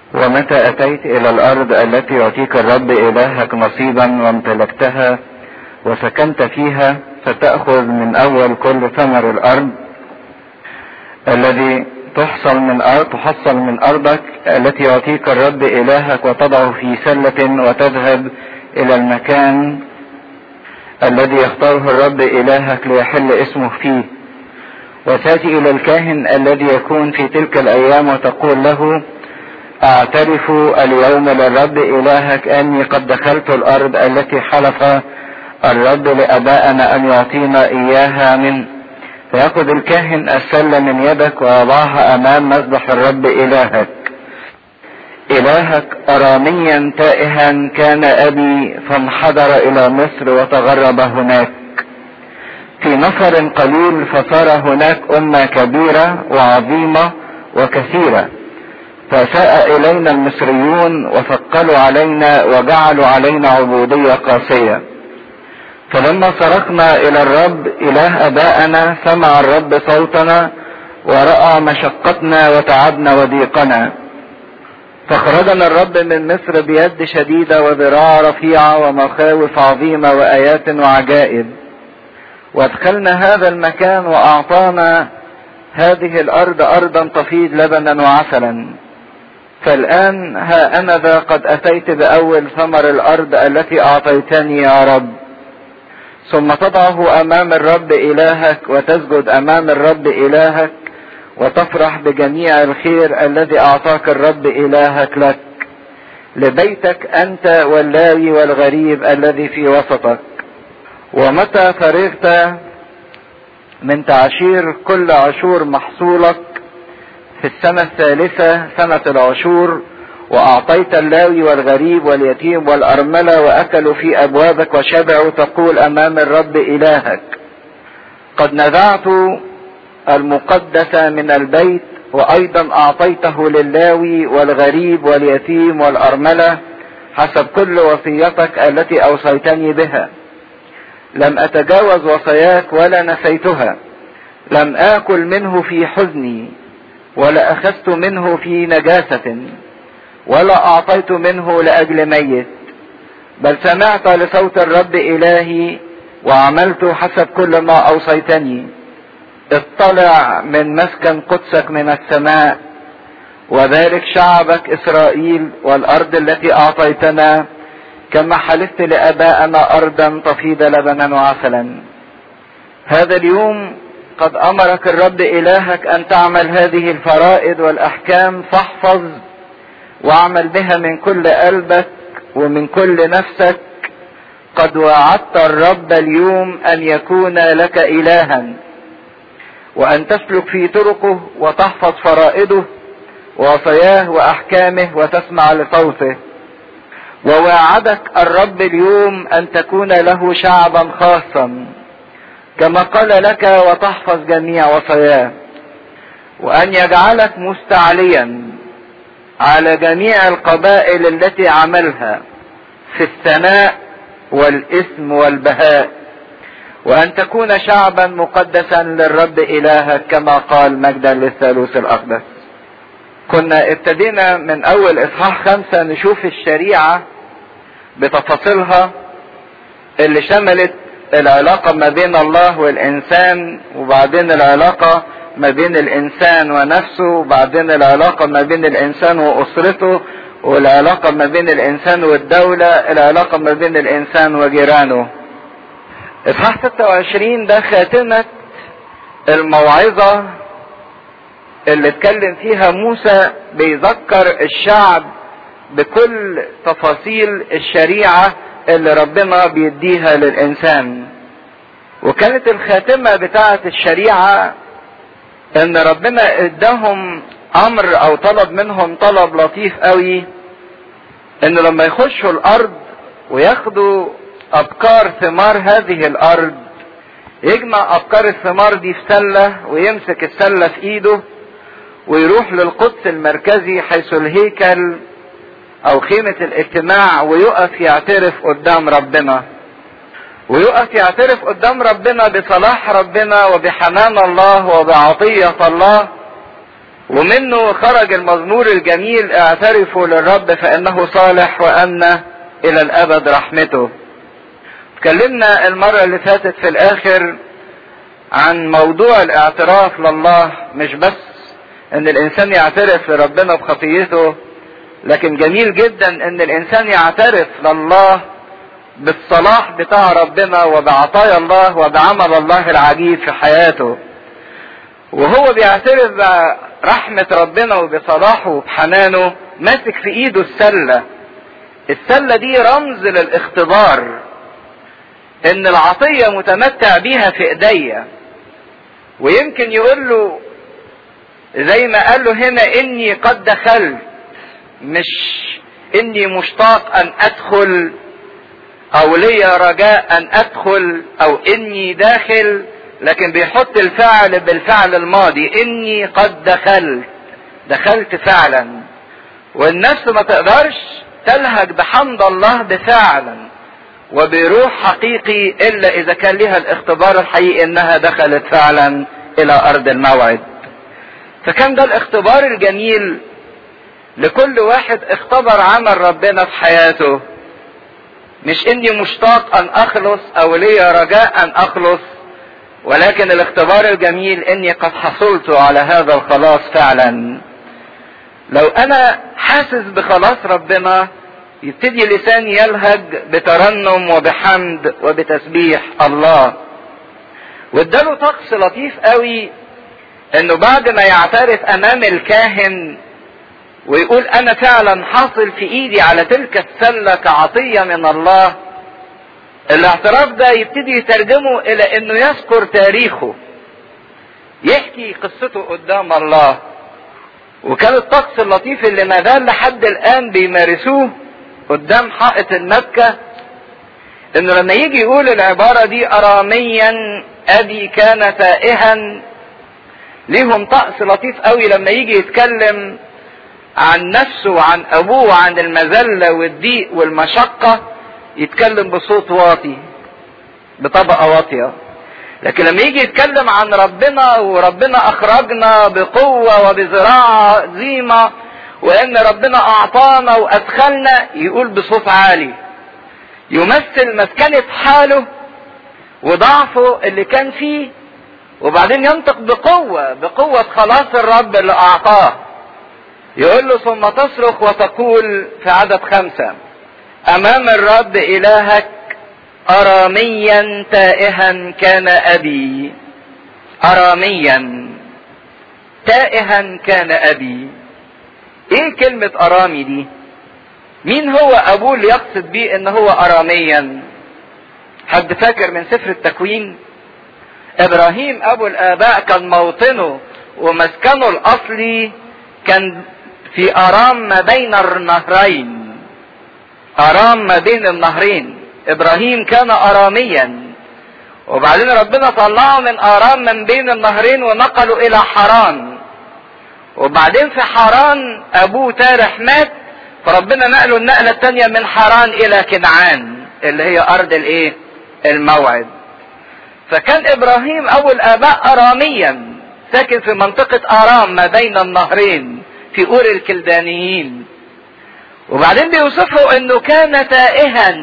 ومتى اتيت الى الارض التي يعطيك الرب الهك نصيبا وامتلكتها وسكنت فيها فتأخذ من اول كل ثمر الارض الذي تحصل من أرض تحصل من أرضك التي يعطيك الرب إلهك وتضعه في سلة وتذهب إلى المكان الذي يختاره الرب إلهك ليحل اسمه فيه وتأتي إلى الكاهن الذي يكون في تلك الأيام وتقول له أعترف اليوم للرب إلهك أني قد دخلت الأرض التي حلف الرب لأبائنا أن يعطينا إياها من فيأخذ الكاهن السلة من يدك ويضعها أمام مذبح الرب إلهك إلهك أراميا تائها كان أبي فانحدر إلى مصر وتغرب هناك في نفر قليل فصار هناك أمة كبيرة وعظيمة وكثيرة فساء إلينا المصريون وثقلوا علينا وجعلوا علينا عبودية قاسية فلما صرخنا الى الرب اله ابائنا سمع الرب صوتنا ورأى مشقتنا وتعبنا وضيقنا فاخرجنا الرب من مصر بيد شديدة وذراع رفيعة ومخاوف عظيمة وآيات وعجائب وادخلنا هذا المكان وأعطانا هذه الأرض أرضا تفيض لبنا وعسلا فالآن ها أنا ذا قد أتيت بأول ثمر الأرض التي أعطيتني يا رب ثم تضعه امام الرب الهك وتسجد امام الرب الهك وتفرح بجميع الخير الذي اعطاك الرب الهك لك لبيتك انت واللاوي والغريب الذي في وسطك ومتى فرغت من تعشير كل عشور محصولك في السنة الثالثة سنة العشور واعطيت اللاوي والغريب واليتيم والارملة واكلوا في ابوابك وشبعوا تقول امام الرب الهك قد نزعت المقدس من البيت وايضا اعطيته للاوي والغريب واليتيم والارملة حسب كل وصيتك التي اوصيتني بها لم اتجاوز وصاياك ولا نسيتها لم اكل منه في حزني ولا اخذت منه في نجاسه ولا اعطيت منه لاجل ميت بل سمعت لصوت الرب الهي وعملت حسب كل ما اوصيتني اطلع من مسكن قدسك من السماء وبارك شعبك اسرائيل والارض التي اعطيتنا كما حلفت لابائنا ارضا تفيض لبنا وعسلا هذا اليوم قد امرك الرب الهك ان تعمل هذه الفرائض والاحكام فاحفظ واعمل بها من كل قلبك ومن كل نفسك قد وعدت الرب اليوم ان يكون لك الها وان تسلك في طرقه وتحفظ فرائضه ووصاياه واحكامه وتسمع لصوته ووعدك الرب اليوم ان تكون له شعبا خاصا كما قال لك وتحفظ جميع وصاياه وان يجعلك مستعليا على جميع القبائل التي عملها في الثناء والاسم والبهاء وان تكون شعبا مقدسا للرب الهك كما قال مجدا للثالوث الاقدس كنا ابتدينا من اول اصحاح خمسة نشوف الشريعة بتفاصيلها اللي شملت العلاقة ما بين الله والانسان وبعدين العلاقة ما بين الانسان ونفسه وبعدين العلاقة ما بين الانسان واسرته والعلاقة ما بين الانسان والدولة العلاقة ما بين الانسان وجيرانه اصحاح 26 ده خاتمة الموعظة اللي اتكلم فيها موسى بيذكر الشعب بكل تفاصيل الشريعة اللي ربنا بيديها للإنسان وكانت الخاتمة بتاعة الشريعة ان ربنا اداهم امر او طلب منهم طلب لطيف قوي ان لما يخشوا الارض وياخدوا ابكار ثمار هذه الارض يجمع ابكار الثمار دي في سلة ويمسك السلة في ايده ويروح للقدس المركزي حيث الهيكل او خيمة الاجتماع ويقف يعترف قدام ربنا ويقف يعترف قدام ربنا بصلاح ربنا وبحنان الله وبعطية الله ومنه خرج المزمور الجميل اعترفوا للرب فانه صالح وان الى الابد رحمته اتكلمنا المرة اللي فاتت في الاخر عن موضوع الاعتراف لله مش بس ان الانسان يعترف لربنا بخطيته لكن جميل جدا ان الانسان يعترف لله بالصلاح بتاع ربنا وبعطايا الله وبعمل الله العجيب في حياته وهو بيعترف برحمة ربنا وبصلاحه وبحنانه ماسك في ايده السلة السلة دي رمز للاختبار ان العطية متمتع بيها في ايديا ويمكن يقول له زي ما قال له هنا اني قد دخلت مش اني مشتاق ان ادخل او لي رجاء ان ادخل او اني داخل لكن بيحط الفعل بالفعل الماضي اني قد دخلت دخلت فعلا والنفس ما تقدرش تلهج بحمد الله بفعلا وبروح حقيقي الا اذا كان لها الاختبار الحقيقي انها دخلت فعلا الى ارض الموعد فكان ده الاختبار الجميل لكل واحد اختبر عمل ربنا في حياته مش اني مشتاق ان اخلص او لي رجاء ان اخلص ولكن الاختبار الجميل اني قد حصلت على هذا الخلاص فعلا لو انا حاسس بخلاص ربنا يبتدي لساني يلهج بترنم وبحمد وبتسبيح الله واداله طقس لطيف قوي انه بعد ما يعترف امام الكاهن ويقول انا فعلا حاصل في ايدي على تلك السله كعطيه من الله الاعتراف ده يبتدي يترجمه الى انه يذكر تاريخه يحكي قصته قدام الله وكان الطقس اللطيف اللي ما زال لحد الان بيمارسوه قدام حائط المكة انه لما يجي يقول العبارة دي اراميا ابي كان تائها ليهم طقس لطيف قوي لما يجي يتكلم عن نفسه وعن ابوه وعن المذلة والضيق والمشقة يتكلم بصوت واطي بطبقة واطية لكن لما يجي يتكلم عن ربنا وربنا اخرجنا بقوة وبزراعة عظيمة وان ربنا اعطانا وادخلنا يقول بصوت عالي يمثل مسكنة حاله وضعفه اللي كان فيه وبعدين ينطق بقوة بقوة خلاص الرب اللي اعطاه يقول له ثم تصرخ وتقول في عدد خمسة امام الرب الهك اراميا تائها كان ابي اراميا تائها كان ابي ايه كلمة ارامي دي مين هو ابوه اللي يقصد بيه ان هو اراميا حد فاكر من سفر التكوين ابراهيم ابو الاباء كان موطنه ومسكنه الاصلي كان في ارام ما بين النهرين ارام ما بين النهرين ابراهيم كان اراميا وبعدين ربنا طلعه من ارام من بين النهرين ونقله الى حران وبعدين في حران ابوه تارح مات فربنا نقله النقله الثانيه من حران الى كنعان اللي هي ارض الايه الموعد فكان ابراهيم ابو الاباء اراميا ساكن في منطقه ارام ما بين النهرين في اور الكلدانيين وبعدين بيوصفه انه كان تائها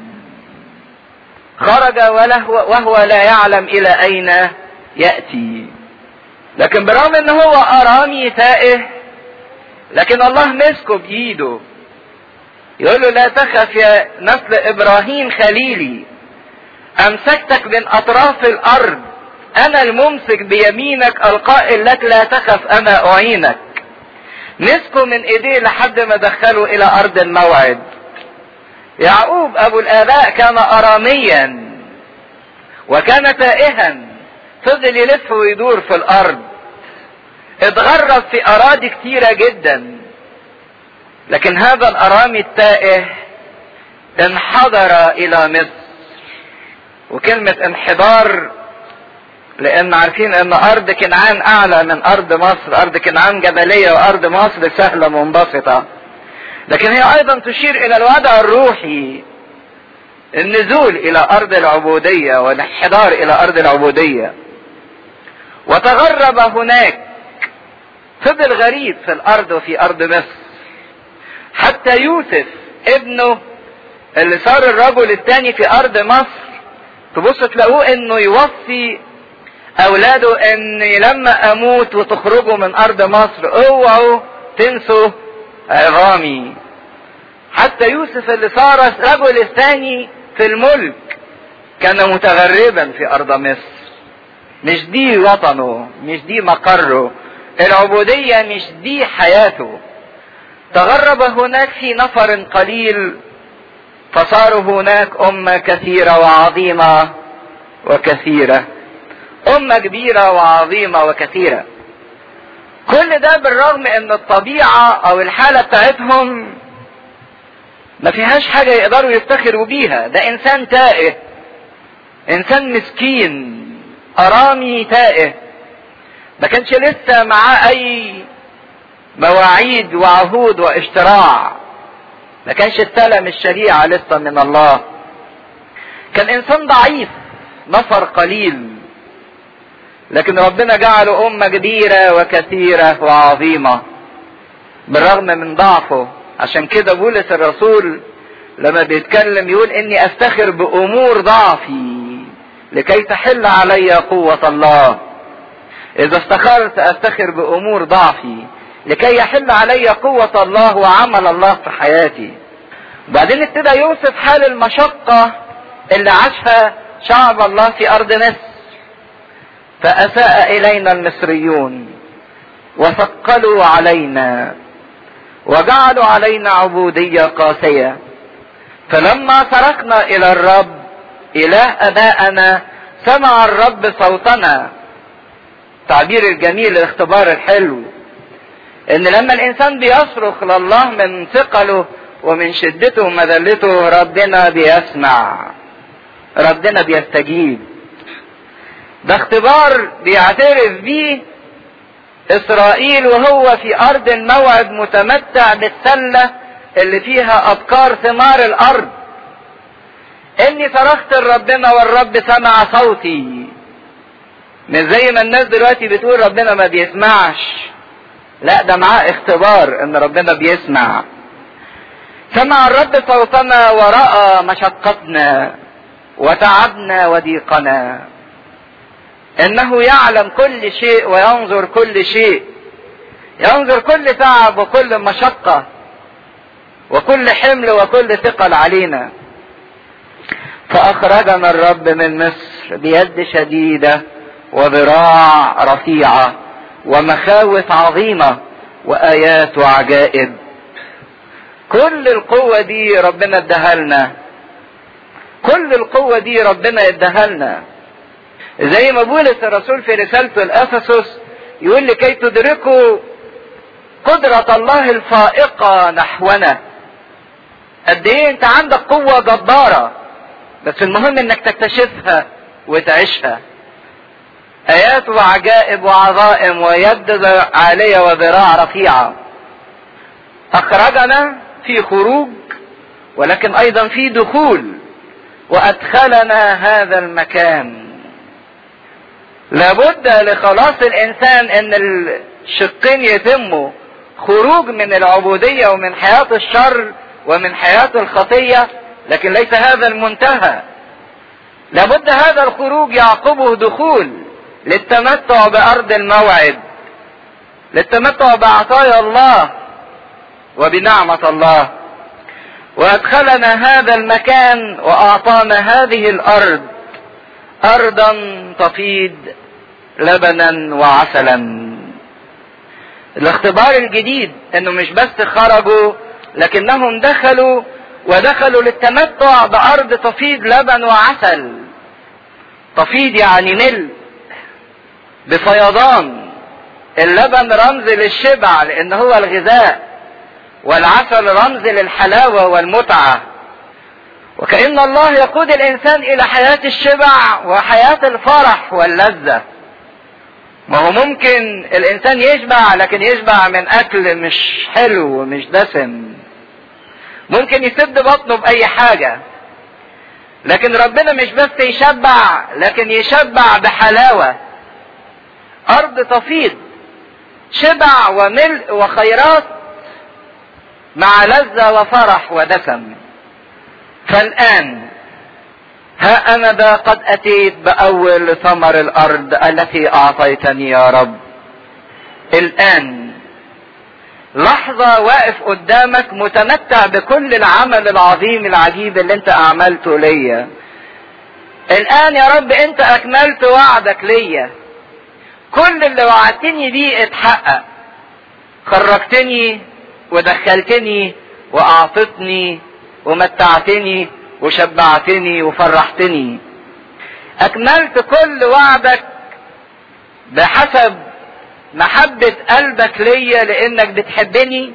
خرج وله وهو لا يعلم الى اين ياتي لكن برغم ان هو ارامي تائه لكن الله مسكه بايده يقول له لا تخف يا نسل ابراهيم خليلي امسكتك من اطراف الارض انا الممسك بيمينك القائل لك لا تخف انا اعينك مسكه من ايديه لحد ما دخله الى ارض الموعد يعقوب ابو الاباء كان اراميا وكان تائها فضل يلف ويدور في الارض اتغرب في اراضي كتيرة جدا لكن هذا الارامي التائه انحدر الى مصر وكلمة انحدار لان عارفين ان ارض كنعان اعلى من ارض مصر ارض كنعان جبلية وارض مصر سهلة منبسطة لكن هي ايضا تشير الى الوضع الروحي النزول الى ارض العبودية والانحدار الى ارض العبودية وتغرب هناك فضل غريب في الارض وفي ارض مصر حتى يوسف ابنه اللي صار الرجل الثاني في ارض مصر تبص تلاقوه انه يوصي اولاده ان لما اموت وتخرجوا من ارض مصر اوعوا تنسوا عظامي حتى يوسف اللي صار الرجل الثاني في الملك كان متغربا في ارض مصر مش دي وطنه مش دي مقره العبودية مش دي حياته تغرب هناك في نفر قليل فصاروا هناك أمة كثيرة وعظيمة وكثيرة أمة كبيرة وعظيمة وكثيرة كل ده بالرغم ان الطبيعة او الحالة بتاعتهم ما فيهاش حاجة يقدروا يفتخروا بيها ده انسان تائه انسان مسكين ارامي تائه ما كانش لسه معاه اي مواعيد وعهود واشتراع ما كانش استلم الشريعة لسه من الله كان انسان ضعيف نفر قليل لكن ربنا جعله امة كبيرة وكثيرة وعظيمة بالرغم من ضعفه عشان كده بولس الرسول لما بيتكلم يقول اني افتخر بامور ضعفي لكي تحل علي قوة الله اذا افتخرت افتخر بامور ضعفي لكي يحل علي قوة الله وعمل الله في حياتي وبعدين ابتدى يوصف حال المشقة اللي عاشها شعب الله في ارض مصر فاساء الينا المصريون وثقلوا علينا وجعلوا علينا عبودية قاسية فلما صرخنا الى الرب اله ابائنا سمع الرب صوتنا تعبير الجميل الاختبار الحلو ان لما الانسان بيصرخ لله من ثقله ومن شدته ومذلته ربنا بيسمع ربنا بيستجيب ده اختبار بيعترف بيه اسرائيل وهو في ارض الموعد متمتع بالسلة اللي فيها ابكار ثمار الارض اني صرخت لربنا والرب سمع صوتي مش زي ما الناس دلوقتي بتقول ربنا ما بيسمعش لا ده معاه اختبار ان ربنا بيسمع سمع الرب صوتنا ورأى مشقتنا وتعبنا وضيقنا انه يعلم كل شيء وينظر كل شيء ينظر كل تعب وكل مشقة وكل حمل وكل ثقل علينا فأخرجنا الرب من مصر بيد شديدة وذراع رفيعة ومخاوف عظيمة وآيات وعجائب كل القوة دي ربنا اداها لنا كل القوة دي ربنا اداها لنا زي ما بولس الرسول في رسالته لأفسس يقول لكي تدركوا قدرة الله الفائقة نحونا قد ايه انت عندك قوة جبارة بس المهم انك تكتشفها وتعيشها ايات وعجائب وعظائم ويد عالية وذراع رفيعة اخرجنا في خروج ولكن ايضا في دخول وادخلنا هذا المكان لابد لخلاص الانسان ان الشقين يتموا خروج من العبودية ومن حياة الشر ومن حياة الخطية لكن ليس هذا المنتهى لابد هذا الخروج يعقبه دخول للتمتع بارض الموعد للتمتع بعطايا الله وبنعمة الله وادخلنا هذا المكان واعطانا هذه الارض ارضا تفيض لبنا وعسلا الاختبار الجديد انه مش بس خرجوا لكنهم دخلوا ودخلوا للتمتع بارض تفيض لبن وعسل تفيض يعني ملء بفيضان اللبن رمز للشبع لان هو الغذاء والعسل رمز للحلاوة والمتعة وكأن الله يقود الإنسان إلى حياة الشبع وحياة الفرح واللذة ما هو ممكن الإنسان يشبع لكن يشبع من أكل مش حلو ومش دسم ممكن يسد بطنه بأي حاجة لكن ربنا مش بس يشبع لكن يشبع بحلاوة أرض تفيض شبع وملء وخيرات مع لذة وفرح ودسم فالآن ها أنا ذا قد أتيت بأول ثمر الأرض التي أعطيتني يا رب الآن لحظة واقف قدامك متمتع بكل العمل العظيم العجيب اللي انت أعملته ليا الآن يا رب انت أكملت وعدك ليا كل اللي وعدتني بيه اتحقق خرجتني ودخلتني واعطتني ومتعتني وشبعتني وفرحتني اكملت كل وعدك بحسب محبة قلبك ليا لانك بتحبني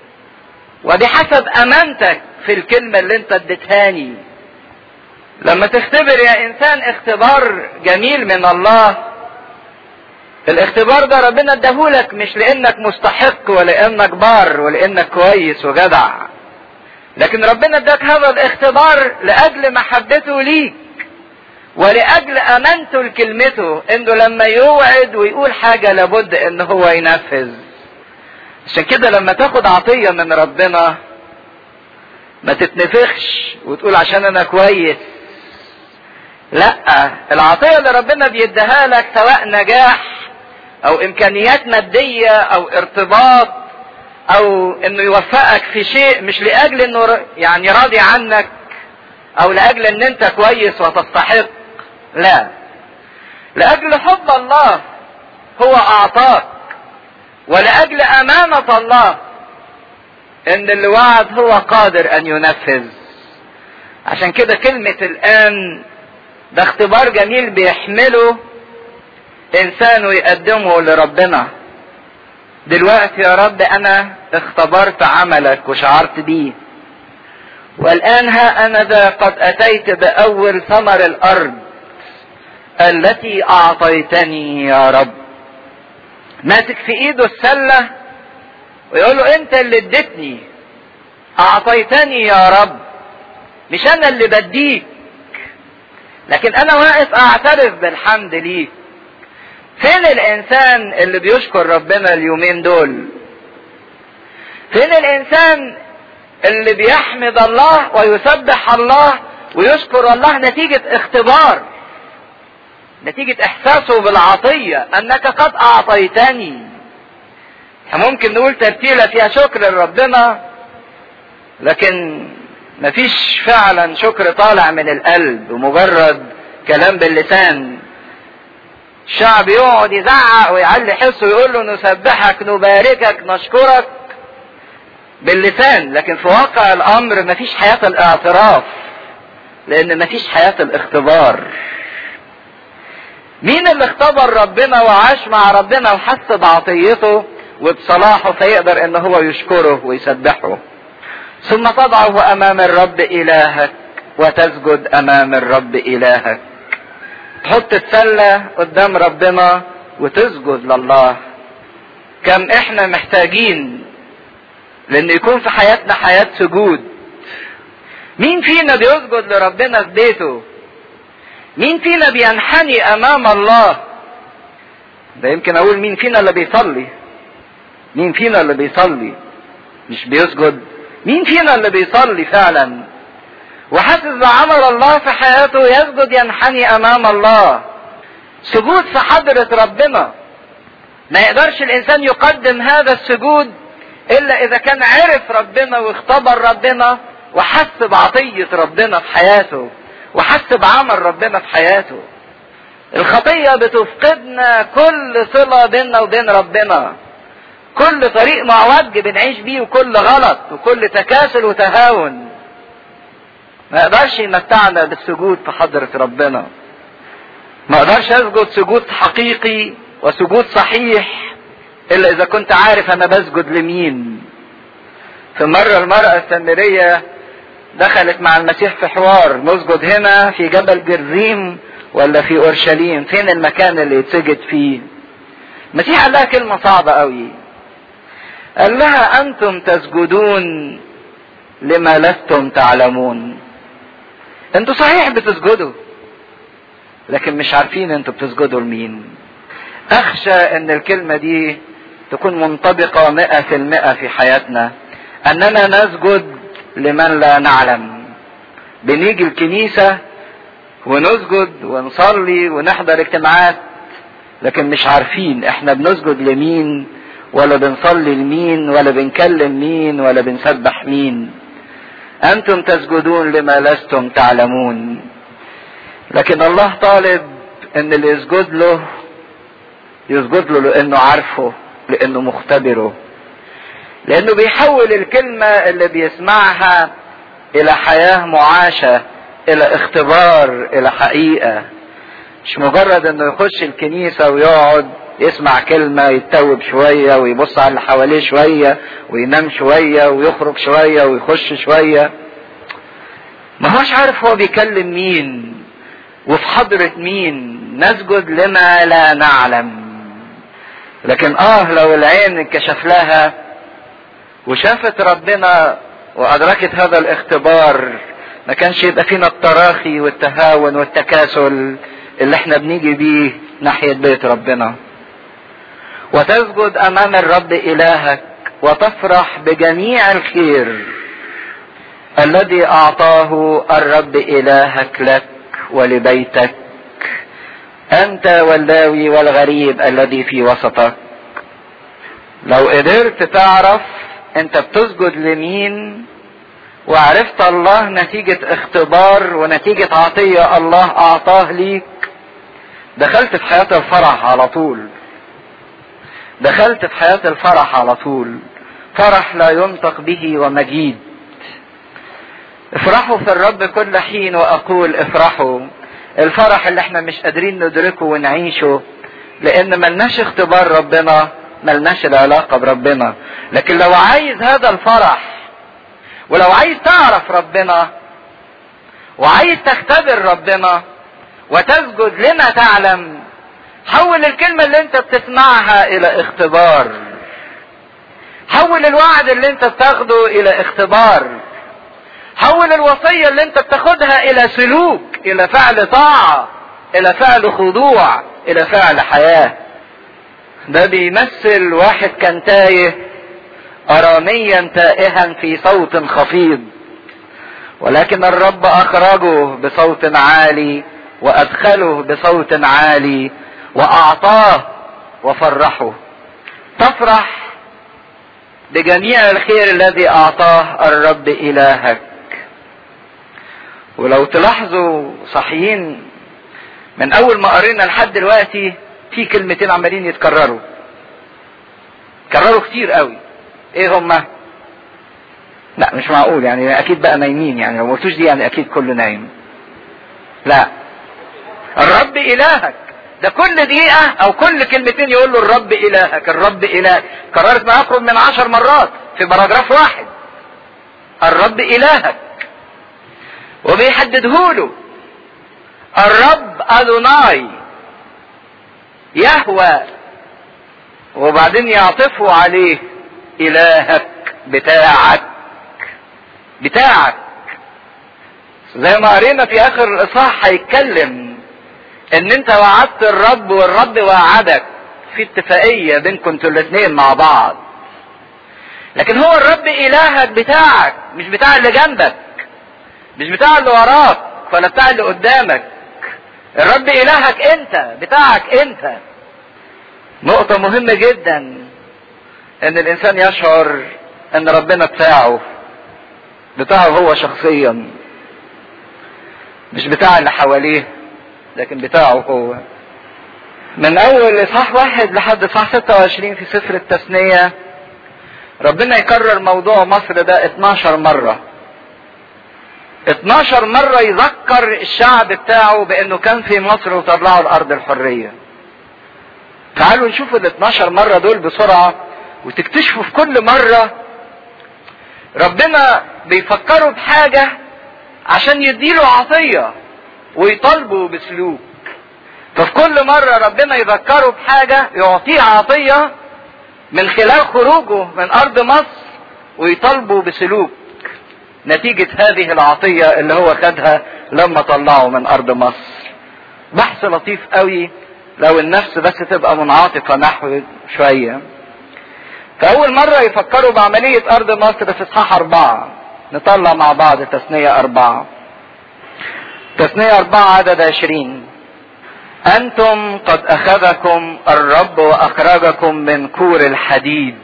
وبحسب امانتك في الكلمة اللي انت اديتهاني لما تختبر يا انسان اختبار جميل من الله الاختبار ده ربنا اداهولك مش لانك مستحق ولانك بار ولانك كويس وجدع لكن ربنا اداك هذا الاختبار لاجل محبته ليك ولاجل امانته لكلمته انه لما يوعد ويقول حاجه لابد ان هو ينفذ عشان كده لما تاخد عطيه من ربنا ما تتنفخش وتقول عشان انا كويس لا العطيه اللي ربنا بيديها لك سواء نجاح او امكانيات ماديه او ارتباط او انه يوفقك في شيء مش لاجل انه يعني راضي عنك او لاجل ان انت كويس وتستحق لا لاجل حب الله هو اعطاك ولاجل امانه الله ان اللي وعد هو قادر ان ينفذ عشان كده كلمه الان ده اختبار جميل بيحمله انسان ويقدمه لربنا دلوقتي يا رب انا اختبرت عملك وشعرت بيه والان ها انا ذا قد اتيت باول ثمر الارض التي اعطيتني يا رب ماسك في ايده السلة ويقول له انت اللي اديتني اعطيتني يا رب مش انا اللي بديك لكن انا واقف اعترف بالحمد ليك فين الانسان اللي بيشكر ربنا اليومين دول فين الانسان اللي بيحمد الله ويسبح الله ويشكر الله نتيجة اختبار نتيجة احساسه بالعطية انك قد اعطيتني ممكن نقول ترتيلة فيها شكر لربنا لكن مفيش فعلا شكر طالع من القلب ومجرد كلام باللسان الشعب يقعد يزعق ويعلي حسه ويقول له نسبحك نباركك نشكرك باللسان لكن في واقع الامر مفيش حياة الاعتراف لان مفيش حياة الاختبار مين اللي اختبر ربنا وعاش مع ربنا وحس بعطيته وبصلاحه فيقدر ان هو يشكره ويسبحه ثم تضعه امام الرب الهك وتسجد امام الرب الهك تحط السلة قدام ربنا وتسجد لله كم احنا محتاجين لان يكون في حياتنا حياة سجود مين فينا بيسجد لربنا في بيته مين فينا بينحني امام الله ده يمكن اقول مين فينا اللي بيصلي مين فينا اللي بيصلي مش بيسجد مين فينا اللي بيصلي فعلا وحاسس بعمل الله في حياته يسجد ينحني امام الله سجود في حضرة ربنا ما يقدرش الانسان يقدم هذا السجود الا اذا كان عرف ربنا واختبر ربنا وحس بعطية ربنا في حياته وحس بعمل ربنا في حياته الخطية بتفقدنا كل صلة بيننا وبين ربنا كل طريق معوج بنعيش بيه وكل غلط وكل تكاسل وتهاون ما يقدرش يمتعنا بالسجود في حضرة ربنا ما اقدرش اسجد سجود حقيقي وسجود صحيح الا اذا كنت عارف انا بسجد لمين في مرة المرأة السامرية دخلت مع المسيح في حوار نسجد هنا في جبل جرزيم ولا في اورشليم فين المكان اللي يتسجد فيه المسيح قال لها كلمة صعبة قوي قال لها انتم تسجدون لما لستم تعلمون انتوا صحيح بتسجدوا لكن مش عارفين انتوا بتسجدوا لمين اخشى ان الكلمة دي تكون منطبقة مئة في المئة في حياتنا أننا نسجد لمن لا نعلم بنيجي الكنيسة ونسجد ونصلي ونحضر اجتماعات لكن مش عارفين احنا بنسجد لمين ولا بنصلي لمين ولا بنكلم مين ولا بنسبح مين انتم تسجدون لما لستم تعلمون لكن الله طالب ان اللي يسجد له يسجد له لانه عارفه لانه مختبره لانه بيحول الكلمة اللي بيسمعها الى حياة معاشة الى اختبار الى حقيقة مش مجرد انه يخش الكنيسة ويقعد يسمع كلمة يتوب شوية ويبص على اللي حواليه شوية وينام شوية ويخرج شوية ويخش شوية ما هوش عارف هو بيكلم مين وفي حضرة مين نسجد لما لا نعلم لكن اه لو العين انكشف لها وشافت ربنا وادركت هذا الاختبار ما كانش يبقى فينا التراخي والتهاون والتكاسل اللي احنا بنيجي بيه ناحية بيت ربنا وتسجد امام الرب الهك وتفرح بجميع الخير الذي اعطاه الرب الهك لك ولبيتك انت واللاوي والغريب الذي في وسطك لو قدرت تعرف انت بتسجد لمين وعرفت الله نتيجة اختبار ونتيجة عطية الله اعطاه ليك دخلت في حياة الفرح على طول دخلت في حياة الفرح على طول فرح لا ينطق به ومجيد افرحوا في الرب كل حين واقول افرحوا الفرح اللي احنا مش قادرين ندركه ونعيشه لان ملناش اختبار ربنا ملناش العلاقة بربنا لكن لو عايز هذا الفرح ولو عايز تعرف ربنا وعايز تختبر ربنا وتسجد لما تعلم حول الكلمة اللي انت بتسمعها الى اختبار حول الوعد اللي انت بتاخده الى اختبار حول الوصية اللي انت بتاخدها الى سلوك الى فعل طاعة الى فعل خضوع الى فعل حياة ده بيمثل واحد كان تايه اراميا تائها في صوت خفيض ولكن الرب اخرجه بصوت عالي وادخله بصوت عالي واعطاه وفرحه تفرح بجميع الخير الذي اعطاه الرب الهك ولو تلاحظوا صحيين من اول ما قرينا لحد دلوقتي في كلمتين عمالين يتكرروا كرروا كتير قوي ايه هما لا مش معقول يعني اكيد بقى نايمين يعني لو ما قلتوش دي يعني اكيد كله نايم لا الرب الهك ده كل دقيقة او كل كلمتين يقول له الرب الهك الرب الهك كررت ما يقرب من عشر مرات في باراجراف واحد الرب الهك وبيحددهوله الرب ادوناي يهوى وبعدين يعطفوا عليه الهك بتاعك بتاعك زي ما قرينا في اخر الاصحاح هيتكلم ان انت وعدت الرب والرب وعدك في اتفاقية بينكم انتوا الاثنين مع بعض لكن هو الرب الهك بتاعك مش بتاع اللي جنبك مش بتاع اللي وراك ولا بتاع اللي قدامك الرب الهك انت بتاعك انت نقطة مهمة جدا ان الانسان يشعر ان ربنا بتاعه بتاعه هو شخصيا مش بتاع اللي حواليه لكن بتاعه هو من اول اصحاح واحد لحد اصحاح 26 في سفر التثنية ربنا يكرر موضوع مصر ده 12 مرة 12 مرة يذكر الشعب بتاعه بانه كان في مصر وطلعوا الارض الحرية تعالوا نشوف ال 12 مرة دول بسرعة وتكتشفوا في كل مرة ربنا بيفكروا بحاجة عشان يديله عطية ويطالبوا بسلوك ففي كل مرة ربنا يذكره بحاجة يعطيه عطية من خلال خروجه من أرض مصر ويطالبوا بسلوك نتيجة هذه العطية اللي هو خدها لما طلعه من أرض مصر بحث لطيف قوي لو النفس بس تبقى منعاطفة نحو شوية فأول مرة يفكروا بعملية أرض مصر في إصحاح أربعة نطلع مع بعض تثنية أربعة تثنية أربعة عدد عشرين أنتم قد أخذكم الرب وأخرجكم من كور الحديد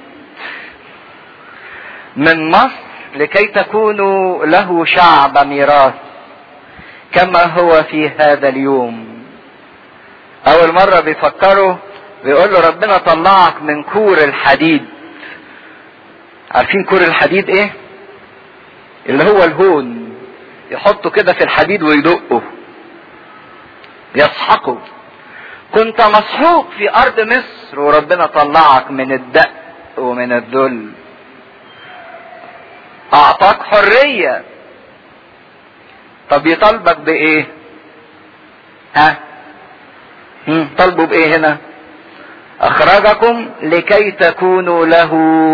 من مصر لكي تكونوا له شعب ميراث كما هو في هذا اليوم أول مرة بيفكروا بيقول له ربنا طلعك من كور الحديد عارفين كور الحديد ايه اللي هو الهون يحطه كده في الحديد ويدقه يسحقه كنت مسحوق في ارض مصر وربنا طلعك من الدق ومن الذل اعطاك حرية طب يطالبك بايه ها هم، طالبوا بايه هنا اخرجكم لكي تكونوا له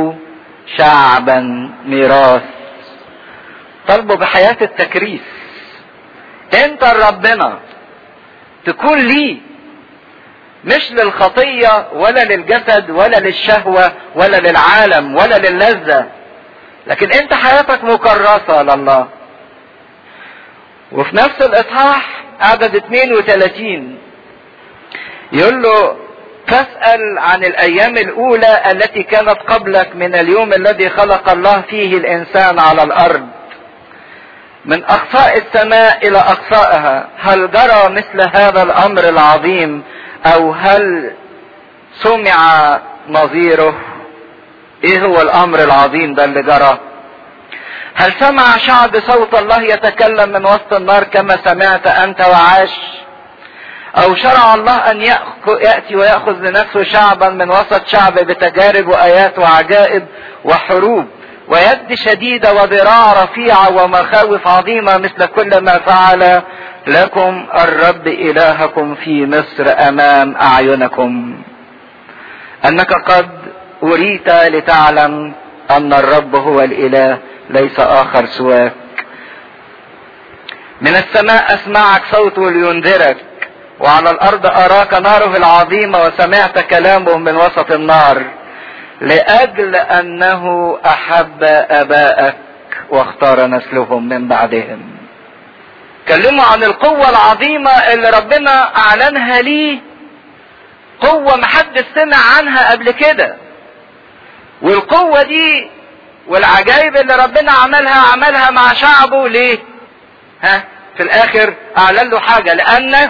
شعبا ميراث طالبوا بحياة التكريس انت ربنا تكون ليه مش للخطية ولا للجسد ولا للشهوة ولا للعالم ولا للذة لكن انت حياتك مكرسة لله وفي نفس الاصحاح عدد 32 يقول له فاسأل عن الأيام الأولى التي كانت قبلك من اليوم الذي خلق الله فيه الإنسان على الأرض من أقصاء السماء إلى أقصائها هل جرى مثل هذا الأمر العظيم أو هل سمع نظيره إيه هو الأمر العظيم ده اللي جرى هل سمع شعب صوت الله يتكلم من وسط النار كما سمعت أنت وعاش او شرع الله ان ياتي وياخذ لنفسه شعبا من وسط شعب بتجارب وايات وعجائب وحروب ويد شديده وذراع رفيعه ومخاوف عظيمه مثل كل ما فعل لكم الرب الهكم في مصر امام اعينكم انك قد اريت لتعلم ان الرب هو الاله ليس اخر سواك من السماء اسمعك صوته لينذرك وعلى الارض اراك ناره العظيمة وسمعت كلامه من وسط النار لاجل انه احب اباءك واختار نسلهم من بعدهم كلموا عن القوة العظيمة اللي ربنا اعلنها ليه قوة محدش سمع عنها قبل كده والقوة دي والعجائب اللي ربنا عملها عملها مع شعبه ليه ها في الاخر اعلن له حاجة لانه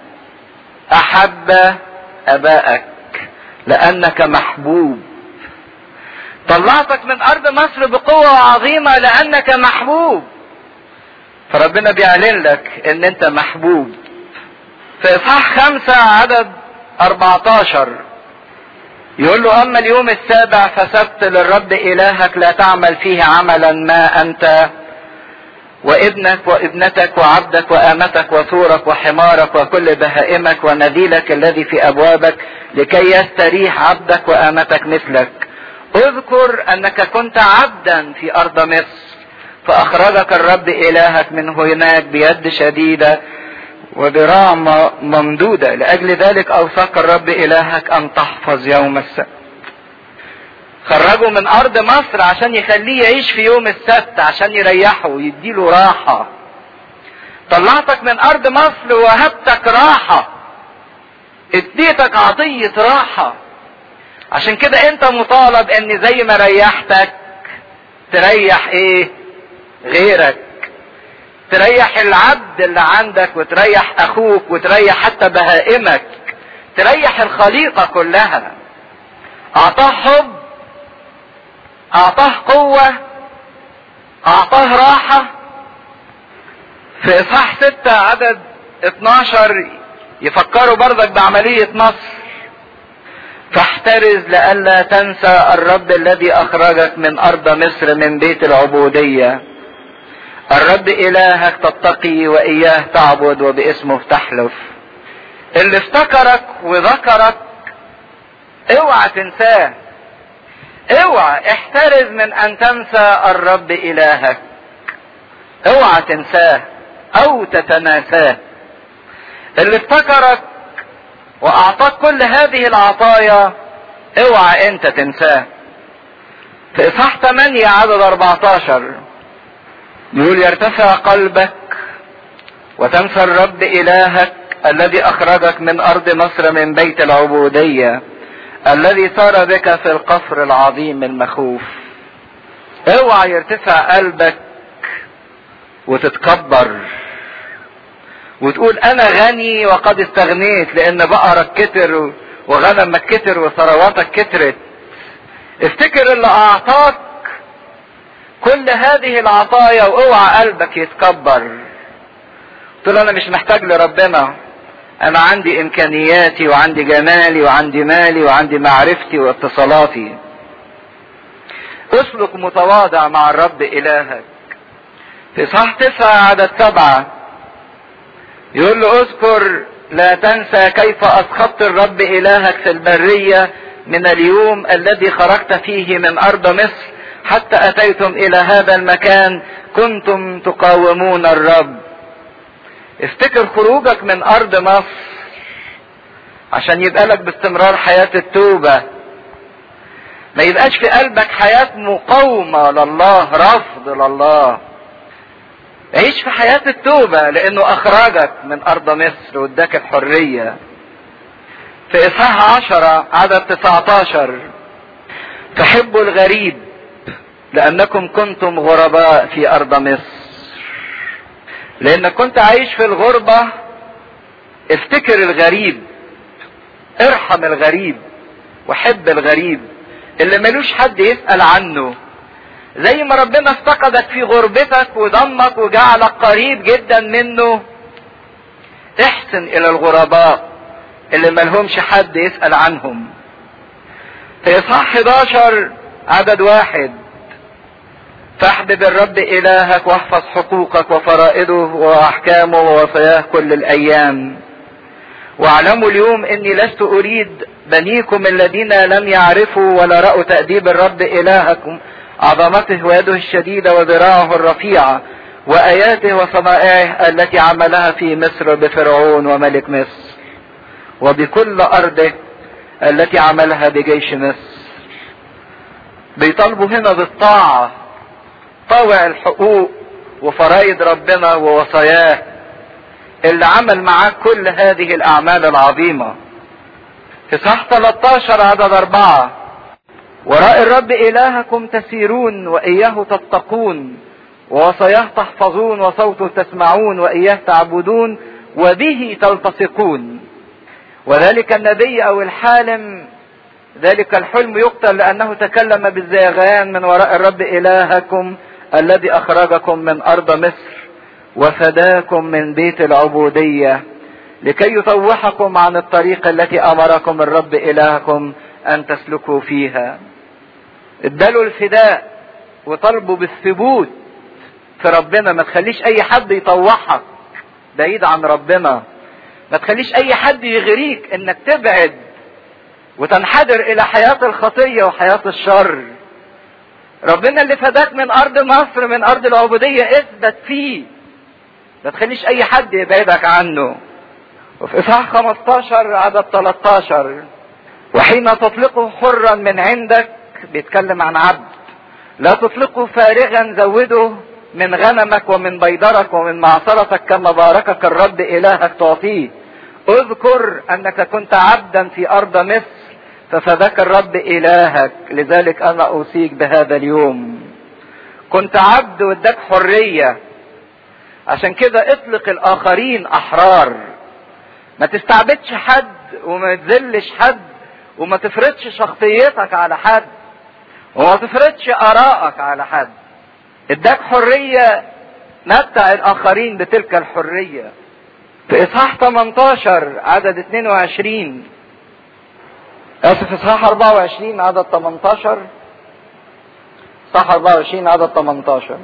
احب ابائك لانك محبوب طلعتك من ارض مصر بقوة عظيمة لانك محبوب فربنا بيعلن لك ان انت محبوب في اصحاح خمسة عدد 14 يقول له اما اليوم السابع فسبت للرب الهك لا تعمل فيه عملا ما انت وابنك وابنتك وعبدك وامتك وثورك وحمارك وكل بهائمك ونذيلك الذي في ابوابك لكي يستريح عبدك وامتك مثلك اذكر انك كنت عبدا في ارض مصر فاخرجك الرب الهك من هناك بيد شديده وذراع ممدوده لاجل ذلك اوصاك الرب الهك ان تحفظ يوم السبت خرجه من ارض مصر عشان يخليه يعيش في يوم السبت عشان يريحه ويديله راحة طلعتك من ارض مصر وهبتك راحة اديتك عطية راحة عشان كده انت مطالب ان زي ما ريحتك تريح ايه غيرك تريح العبد اللي عندك وتريح اخوك وتريح حتى بهائمك تريح الخليقة كلها اعطاه حب اعطاه قوة اعطاه راحة في اصحاح ستة عدد 12 يفكروا برضك بعملية مصر فاحترز لئلا تنسى الرب الذي اخرجك من ارض مصر من بيت العبودية الرب الهك تتقي واياه تعبد وباسمه تحلف اللي افتكرك وذكرك اوعى تنساه اوعى احترز من ان تنسى الرب الهك اوعى تنساه او تتناساه اللي افتكرك واعطاك كل هذه العطايا اوعى انت تنساه في اصحاح 8 عدد 14 يقول يرتفع قلبك وتنسى الرب الهك الذي اخرجك من ارض مصر من بيت العبودية الذي صار بك في القفر العظيم المخوف اوعى يرتفع قلبك وتتكبر وتقول انا غني وقد استغنيت لان بقرك كتر وغنمك كتر وثرواتك كترت افتكر اللي اعطاك كل هذه العطايا واوعى قلبك يتكبر تقول انا مش محتاج لربنا انا عندي امكانياتي وعندي جمالي وعندي مالي وعندي معرفتي واتصالاتي اسلك متواضع مع الرب الهك في صح تسعة عدد سبعة يقول له اذكر لا تنسى كيف اسخطت الرب الهك في البرية من اليوم الذي خرجت فيه من ارض مصر حتى اتيتم الى هذا المكان كنتم تقاومون الرب افتكر خروجك من ارض مصر عشان يبقى لك باستمرار حياة التوبة ما يبقاش في قلبك حياة مقاومة لله رفض لله عيش في حياة التوبة لانه اخرجك من ارض مصر واداك الحرية في اصحاح عشرة عدد تسعتاشر تحبوا الغريب لانكم كنتم غرباء في ارض مصر لانك كنت عايش في الغربة افتكر الغريب ارحم الغريب وحب الغريب اللي ملوش حد يسأل عنه زي ما ربنا افتقدك في غربتك وضمك وجعلك قريب جدا منه احسن الى الغرباء اللي ملهمش حد يسأل عنهم في اصحاح 11 عدد واحد فاحبب الرب الهك واحفظ حقوقك وفرائضه واحكامه ووصاياه كل الايام واعلموا اليوم اني لست اريد بنيكم الذين لم يعرفوا ولا رأوا تأديب الرب الهكم عظمته ويده الشديدة وذراعه الرفيعة وآياته وصنائعه التي عملها في مصر بفرعون وملك مصر وبكل أرضه التي عملها بجيش مصر بيطالبوا هنا بالطاعة طوع الحقوق وفرائض ربنا ووصاياه اللي عمل معاك كل هذه الأعمال العظيمة في صح 13 عدد أربعة وراء الرب إلهكم تسيرون وإياه تتقون ووصاياه تحفظون وصوته تسمعون وإياه تعبدون وبه تلتصقون وذلك النبي أو الحالم ذلك الحلم يقتل لأنه تكلم بالزيغان من وراء الرب إلهكم الذي أخرجكم من أرض مصر وفداكم من بيت العبودية لكي يطوحكم عن الطريق التي أمركم الرب إلهكم أن تسلكوا فيها اداله الفداء وطلبوا بالثبوت في ربنا ما تخليش أي حد يطوحك بعيد عن ربنا ما تخليش أي حد يغريك إنك تبعد وتنحدر إلى حياة الخطية وحياة الشر ربنا اللي فداك من ارض مصر من ارض العبودية اثبت فيه ما تخليش اي حد يبعدك عنه وفي اصحاح 15 عدد 13 وحين تطلقه حرا من عندك بيتكلم عن عبد لا تطلقه فارغا زوده من غنمك ومن بيدرك ومن معصرتك كما باركك الرب الهك تعطيه اذكر انك كنت عبدا في ارض مصر ففداك الرب الهك لذلك انا اوصيك بهذا اليوم كنت عبد واداك حرية عشان كده اطلق الاخرين احرار ما تستعبدش حد وما تذلش حد وما تفرضش شخصيتك على حد وما تفرضش ارائك على حد اداك حرية متع الاخرين بتلك الحرية في اصحاح 18 عدد 22 اسف اصحاح 24 عدد 18 اصحاح 24 عدد 18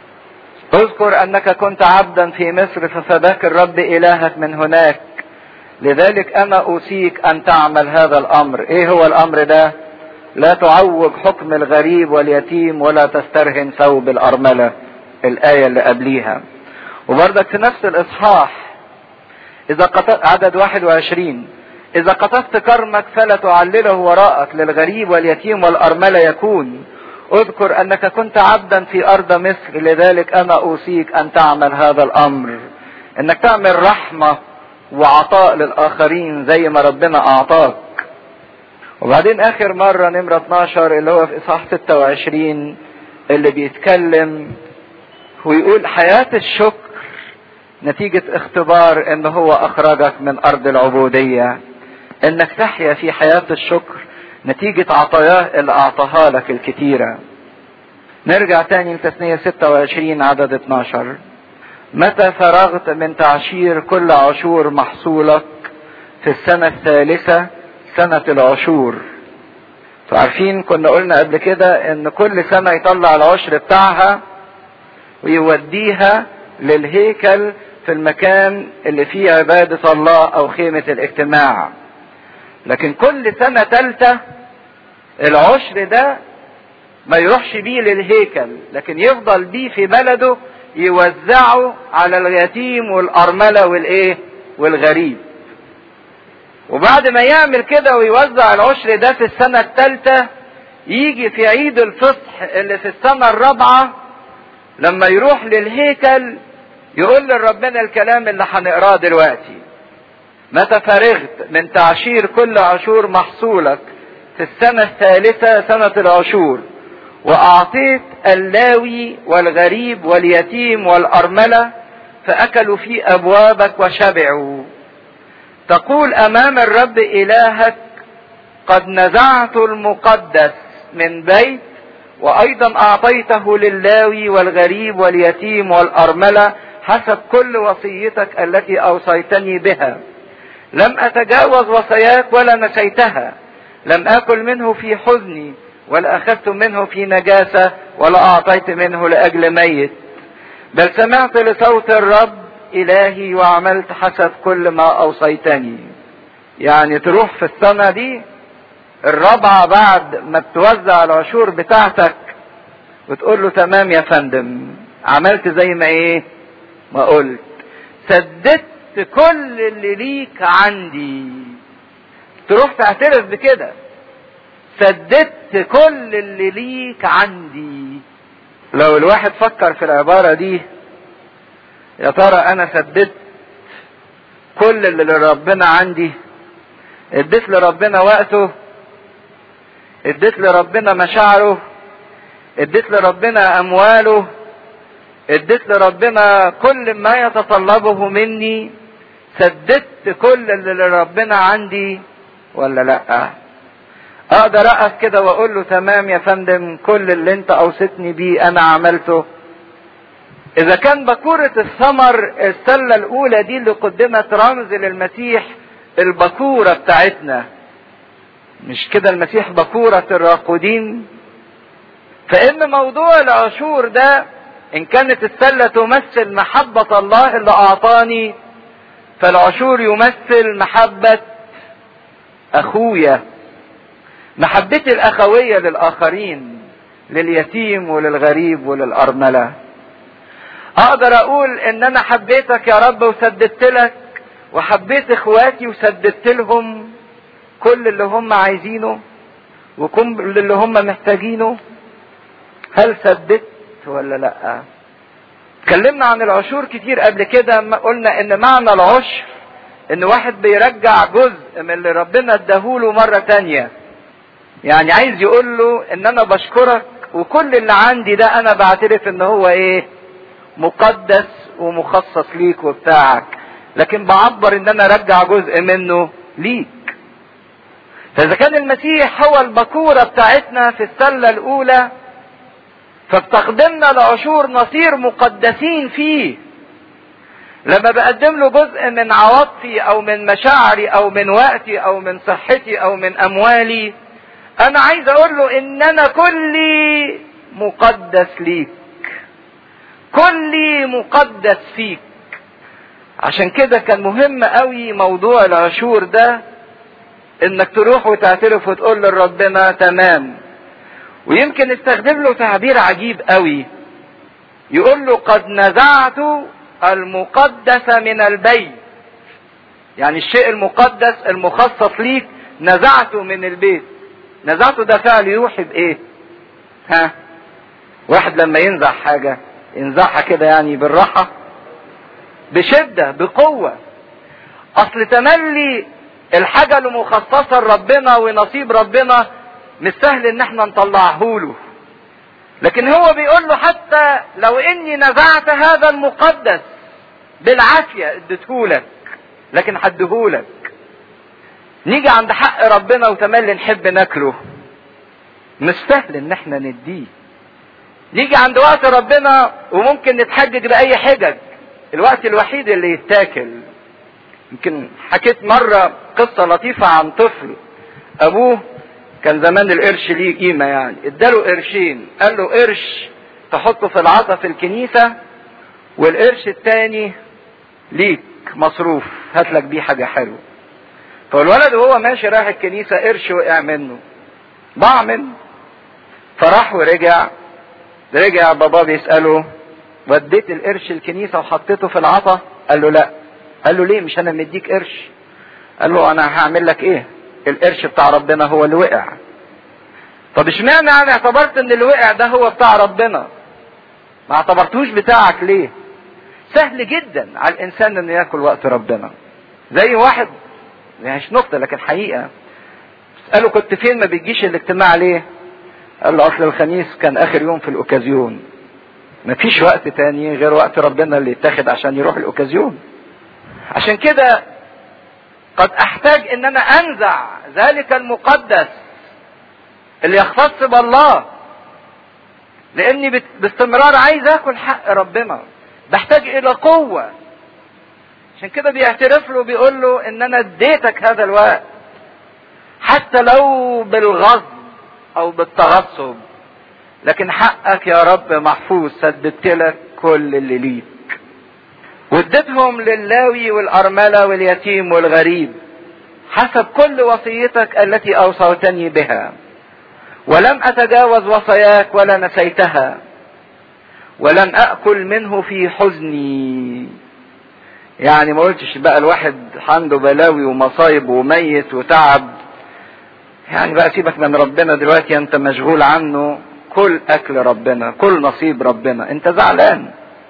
اذكر انك كنت عبدا في مصر ففداك الرب الهك من هناك لذلك انا اوصيك ان تعمل هذا الامر ايه هو الامر ده لا تعوج حكم الغريب واليتيم ولا تسترهن ثوب الارملة الاية اللي قبليها وبرضك في نفس الاصحاح اذا قطعت عدد 21 إذا قطفت كرمك فلا تعلله وراءك للغريب واليتيم والأرملة يكون اذكر انك كنت عبدا في ارض مصر لذلك انا اوصيك ان تعمل هذا الامر انك تعمل رحمة وعطاء للاخرين زي ما ربنا اعطاك وبعدين اخر مرة نمرة 12 اللي هو في اصحاح 26 اللي بيتكلم ويقول حياة الشكر نتيجة اختبار ان هو اخرجك من ارض العبودية انك تحيا في حياة الشكر نتيجة عطاياه اللي اعطاها لك الكتيرة نرجع تاني لتثنية 26 عدد 12 متى فرغت من تعشير كل عشور محصولك في السنة الثالثة سنة العشور عارفين كنا قلنا قبل كده ان كل سنة يطلع العشر بتاعها ويوديها للهيكل في المكان اللي فيه عبادة الله او خيمة الاجتماع لكن كل سنة تالتة العشر ده ما يروحش بيه للهيكل لكن يفضل بيه في بلده يوزعه على اليتيم والأرملة والإيه والغريب وبعد ما يعمل كده ويوزع العشر ده في السنة الثالثة يجي في عيد الفصح اللي في السنة الرابعة لما يروح للهيكل يقول لربنا الكلام اللي هنقراه دلوقتي متى فرغت من تعشير كل عشور محصولك في السنة الثالثة سنة العشور وأعطيت اللاوي والغريب واليتيم والأرملة فأكلوا في أبوابك وشبعوا تقول أمام الرب إلهك قد نزعت المقدس من بيت وأيضا أعطيته للاوي والغريب واليتيم والأرملة حسب كل وصيتك التي أوصيتني بها لم أتجاوز وصاياك ولا نسيتها لم آكل منه في حزني ولا أخذت منه في نجاسة ولا أعطيت منه لأجل ميت بل سمعت لصوت الرب إلهي وعملت حسب كل ما أوصيتني يعني تروح في السنة دي الرابعة بعد ما توزع العشور بتاعتك وتقول له تمام يا فندم عملت زي ما ايه ما قلت سددت كل اللي ليك عندي تروح تعترف بكده سددت كل اللي ليك عندي لو الواحد فكر في العبارة دي يا ترى انا سددت كل اللي لربنا عندي اديت لربنا وقته اديت لربنا مشاعره اديت لربنا امواله اديت لربنا كل ما يتطلبه مني سددت كل اللي لربنا عندي ولا لا اقدر اقف كده واقول له تمام يا فندم كل اللي انت اوصتني بيه انا عملته اذا كان بكورة الثمر السلة الاولى دي اللي قدمت رمز للمسيح البكورة بتاعتنا مش كده المسيح بكورة الراقدين فان موضوع العشور ده ان كانت السلة تمثل محبة الله اللي اعطاني فالعشور يمثل محبة اخويا محبتي الاخوية للاخرين لليتيم وللغريب وللارملة اقدر اقول ان انا حبيتك يا رب وسددت لك وحبيت اخواتي وسددت لهم كل اللي هم عايزينه وكل اللي هم محتاجينه هل سددت ولا لا اتكلمنا عن العشور كتير قبل كده قلنا ان معنى العشر ان واحد بيرجع جزء من اللي ربنا اداهوله مرة تانية يعني عايز يقول له ان انا بشكرك وكل اللي عندي ده انا بعترف ان هو ايه مقدس ومخصص ليك وبتاعك لكن بعبر ان انا ارجع جزء منه ليك فاذا كان المسيح هو البكورة بتاعتنا في السلة الاولى فبتقدمنا العشور نصير مقدسين فيه لما بقدم له جزء من عواطفي او من مشاعري او من وقتي او من صحتي او من اموالي انا عايز اقول له ان انا كلي مقدس ليك كلي مقدس فيك عشان كده كان مهم قوي موضوع العشور ده انك تروح وتعترف وتقول لربنا تمام ويمكن استخدم له تعبير عجيب قوي يقول له قد نزعت المقدس من البيت يعني الشيء المقدس المخصص ليك نزعته من البيت نزعته ده فعل يوحي بايه ها واحد لما ينزع حاجة ينزعها كده يعني بالراحة بشدة بقوة اصل تملي الحاجة اللي مخصصة لربنا ونصيب ربنا مش سهل ان احنا نطلعه له لكن هو بيقول له حتى لو اني نزعت هذا المقدس بالعافية اديتهولك لكن هديهولك نيجي عند حق ربنا وتملي نحب ناكله مش سهل ان احنا نديه نيجي عند وقت ربنا وممكن نتحجج باي حجج الوقت الوحيد اللي يتاكل يمكن حكيت مرة قصة لطيفة عن طفل ابوه كان زمان القرش ليه قيمة يعني اداله قرشين قال له قرش تحطه في العطا في الكنيسة والقرش التاني ليك مصروف هات لك بيه حاجة حلوة فالولد وهو ماشي رايح الكنيسة قرش وقع منه ضاع منه فراح ورجع رجع بابا بيسأله وديت القرش الكنيسة وحطيته في العطا قال له لا قال له ليه مش انا مديك قرش قال له انا هعمل لك ايه القرش بتاع ربنا هو اللي وقع طب اشمعنى انا اعتبرت ان اللي وقع ده هو بتاع ربنا ما اعتبرتوش بتاعك ليه سهل جدا على الانسان انه ياكل وقت ربنا زي واحد يعني مش نقطه لكن حقيقه اساله كنت فين ما بتجيش الاجتماع ليه قال له اصل الخميس كان اخر يوم في الاوكازيون مفيش وقت تاني غير وقت ربنا اللي يتاخد عشان يروح الاوكازيون عشان كده قد احتاج ان انا انزع ذلك المقدس اللي يختص بالله لاني باستمرار عايز اكل حق ربنا بحتاج الى قوة عشان كده بيعترف له بيقول له ان انا اديتك هذا الوقت حتى لو بالغصب او بالتغصب لكن حقك يا رب محفوظ سددت لك كل اللي ليك واديتهم للاوي والارمله واليتيم والغريب حسب كل وصيتك التي اوصيتني بها ولم اتجاوز وصاياك ولا نسيتها ولم اكل منه في حزني يعني ما قلتش بقى الواحد عنده بلاوي ومصايب وميت وتعب يعني بقى سيبك من ربنا دلوقتي انت مشغول عنه كل اكل ربنا كل نصيب ربنا انت زعلان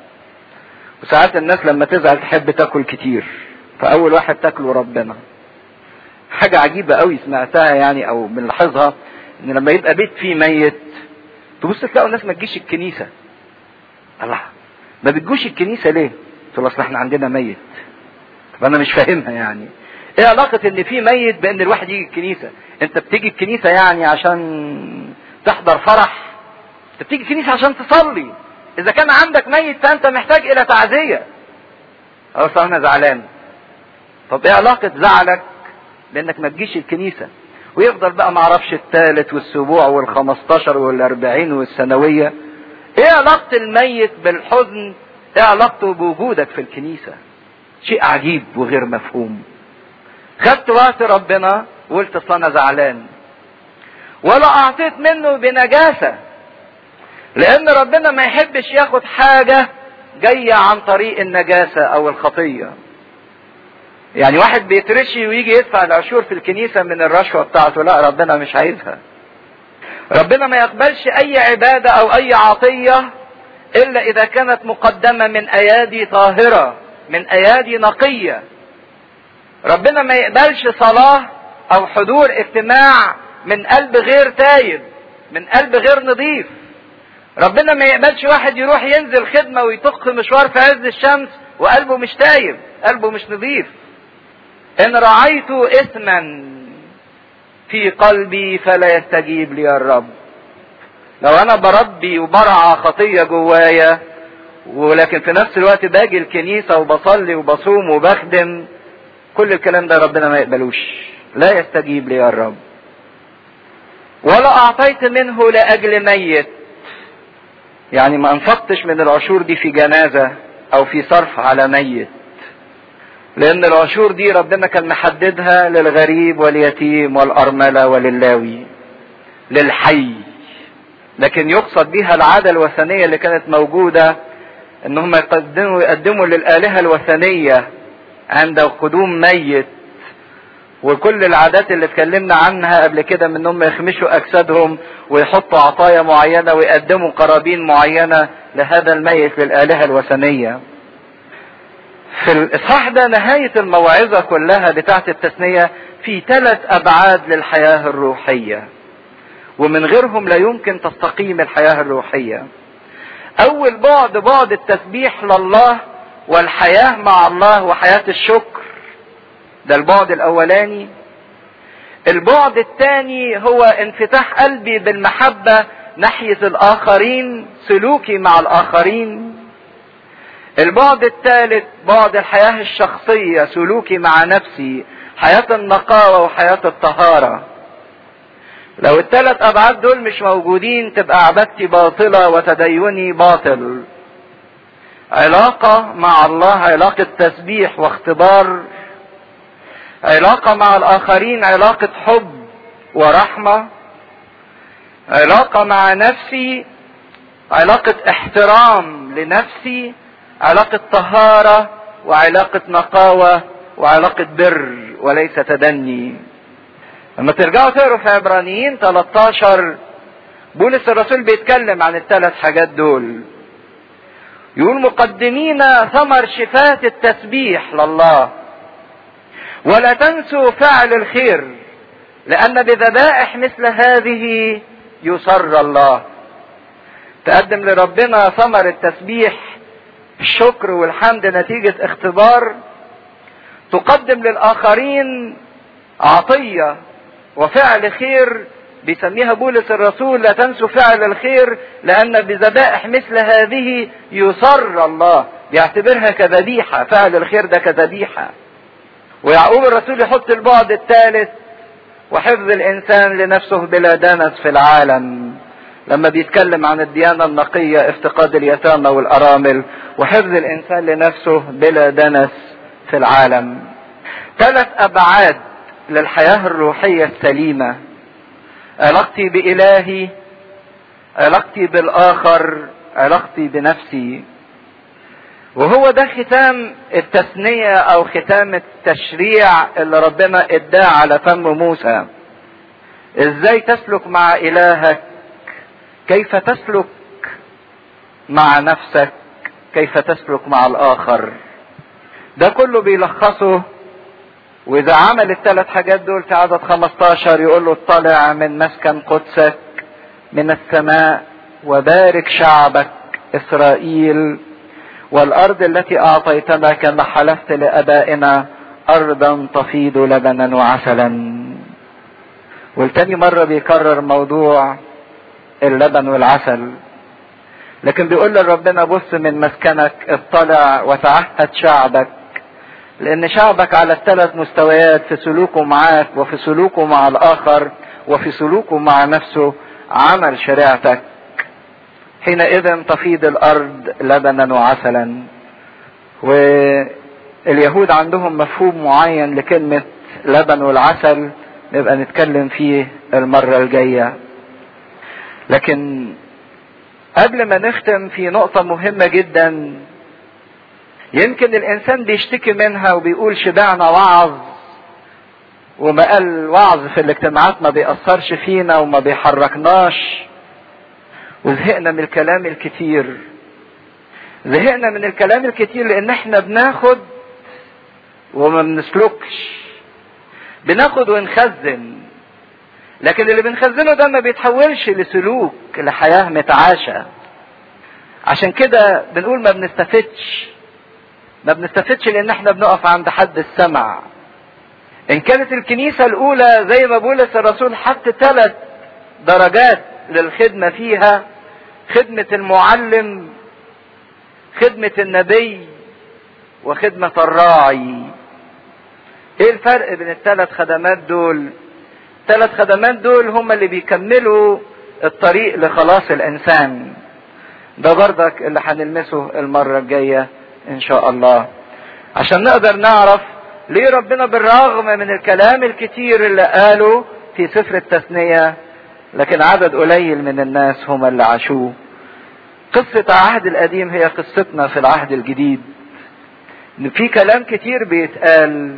وساعات الناس لما تزعل تحب تاكل كتير فاول واحد تاكله ربنا حاجة عجيبة قوي سمعتها يعني او بنلاحظها ان لما يبقى بيت فيه ميت تبص تلاقوا الناس ما تجيش الكنيسة الله ما بتجوش الكنيسة ليه؟ تقول اصل احنا عندنا ميت طب انا مش فاهمها يعني ايه علاقة ان في ميت بان الواحد يجي الكنيسة انت بتيجي الكنيسة يعني عشان تحضر فرح انت بتيجي الكنيسة عشان تصلي اذا كان عندك ميت فانت محتاج الى تعزية اصل انا زعلان طب ايه علاقة زعلك بانك ما تجيش الكنيسة ويفضل بقى معرفش الثالث والسبوع والخمستاشر والاربعين والسنوية ايه علاقة الميت بالحزن ايه علاقته بوجودك في الكنيسة شيء عجيب وغير مفهوم خدت وقت ربنا وقلت اصل انا زعلان ولا اعطيت منه بنجاسة لان ربنا ما يحبش ياخد حاجة جاية عن طريق النجاسة او الخطية يعني واحد بيترشي ويجي يدفع العشور في الكنيسة من الرشوة بتاعته لا ربنا مش عايزها ربنا ما يقبلش اي عبادة او اي عطية الا اذا كانت مقدمة من ايادي طاهرة من ايادي نقية ربنا ما يقبلش صلاة او حضور اجتماع من قلب غير تايب من قلب غير نظيف ربنا ما يقبلش واحد يروح ينزل خدمة ويطخ مشوار في عز الشمس وقلبه مش تايب قلبه مش نظيف ان رعيت اثما في قلبي فلا يستجيب لي الرب لو انا بربي وبرعى خطية جوايا ولكن في نفس الوقت باجي الكنيسة وبصلي وبصوم وبخدم كل الكلام ده ربنا ما يقبلوش لا يستجيب لي الرب ولا اعطيت منه لاجل ميت يعني ما انفقتش من العشور دي في جنازة او في صرف على ميت لان العشور دي ربنا كان محددها للغريب واليتيم والارملة وللاوي للحي لكن يقصد بها العادة الوثنية اللي كانت موجودة انهم يقدموا يقدموا للآلهة الوثنية عند قدوم ميت وكل العادات اللي اتكلمنا عنها قبل كده من انهم يخمشوا اجسادهم ويحطوا عطايا معينة ويقدموا قرابين معينة لهذا الميت للآلهة الوثنية في الإصحاح ده نهاية الموعظة كلها بتاعت التثنية في ثلاث أبعاد للحياة الروحية ومن غيرهم لا يمكن تستقيم الحياة الروحية أول بعد بعد التسبيح لله والحياة مع الله وحياة الشكر ده البعد الأولاني البعد الثاني هو انفتاح قلبي بالمحبة ناحية الآخرين سلوكي مع الآخرين البعد الثالث بعد الحياة الشخصية سلوكي مع نفسي حياة النقاوة وحياة الطهارة لو الثلاث أبعاد دول مش موجودين تبقى عبادتي باطلة وتديني باطل علاقة مع الله علاقة تسبيح واختبار علاقة مع الآخرين علاقة حب ورحمة علاقة مع نفسي علاقة احترام لنفسي علاقة طهارة وعلاقة نقاوة وعلاقة بر وليس تدني لما ترجعوا تقروا في عبرانيين 13 بولس الرسول بيتكلم عن الثلاث حاجات دول يقول مقدمين ثمر شفاة التسبيح لله ولا تنسوا فعل الخير لأن بذبائح مثل هذه يسر الله تقدم لربنا ثمر التسبيح الشكر والحمد نتيجة اختبار تقدم للآخرين عطية وفعل خير بيسميها بولس الرسول لا تنسوا فعل الخير لأن بذبائح مثل هذه يسر الله بيعتبرها كذبيحة فعل الخير ده كذبيحة ويعقوب الرسول يحط البعد الثالث وحفظ الإنسان لنفسه بلا دنس في العالم لما بيتكلم عن الديانة النقية افتقاد اليتامى والأرامل وحفظ الإنسان لنفسه بلا دنس في العالم ثلاث أبعاد للحياة الروحية السليمة علاقتي بإلهي علاقتي بالآخر علاقتي بنفسي وهو ده ختام التثنية أو ختام التشريع اللي ربنا اداه على فم موسى ازاي تسلك مع إلهك كيف تسلك مع نفسك كيف تسلك مع الآخر ده كله بيلخصه واذا عمل الثلاث حاجات دول في عدد 15 يقول له اطلع من مسكن قدسك من السماء وبارك شعبك اسرائيل والارض التي اعطيتنا كما حلفت لابائنا ارضا تفيض لبنا وعسلا والتاني مرة بيكرر موضوع اللبن والعسل لكن بيقول لربنا بص من مسكنك اطلع وتعهد شعبك لان شعبك على الثلاث مستويات في سلوكه معاك وفي سلوكه مع الاخر وفي سلوكه مع نفسه عمل شريعتك حينئذ تفيض الارض لبنا وعسلا واليهود عندهم مفهوم معين لكلمة لبن والعسل نبقى نتكلم فيه المرة الجاية لكن قبل ما نختم في نقطة مهمة جدا يمكن الانسان بيشتكي منها وبيقول شبعنا وعظ وما قال وعظ في الاجتماعات ما بيأثرش فينا وما بيحركناش وزهقنا من الكلام الكتير زهقنا من الكلام الكتير لان احنا بناخد وما بنسلكش بناخد ونخزن لكن اللي بنخزنه ده ما بيتحولش لسلوك لحياة متعاشة عشان كده بنقول ما بنستفدش ما بنستفدش لان احنا بنقف عند حد السمع ان كانت الكنيسة الاولى زي ما بولس الرسول حط ثلاث درجات للخدمة فيها خدمة المعلم خدمة النبي وخدمة الراعي ايه الفرق بين الثلاث خدمات دول الثلاث خدمات دول هم اللي بيكملوا الطريق لخلاص الانسان ده بردك اللي هنلمسه المرة الجاية ان شاء الله عشان نقدر نعرف ليه ربنا بالرغم من الكلام الكتير اللي قاله في سفر التثنية لكن عدد قليل من الناس هم اللي عاشوه قصة العهد القديم هي قصتنا في العهد الجديد ان في كلام كتير بيتقال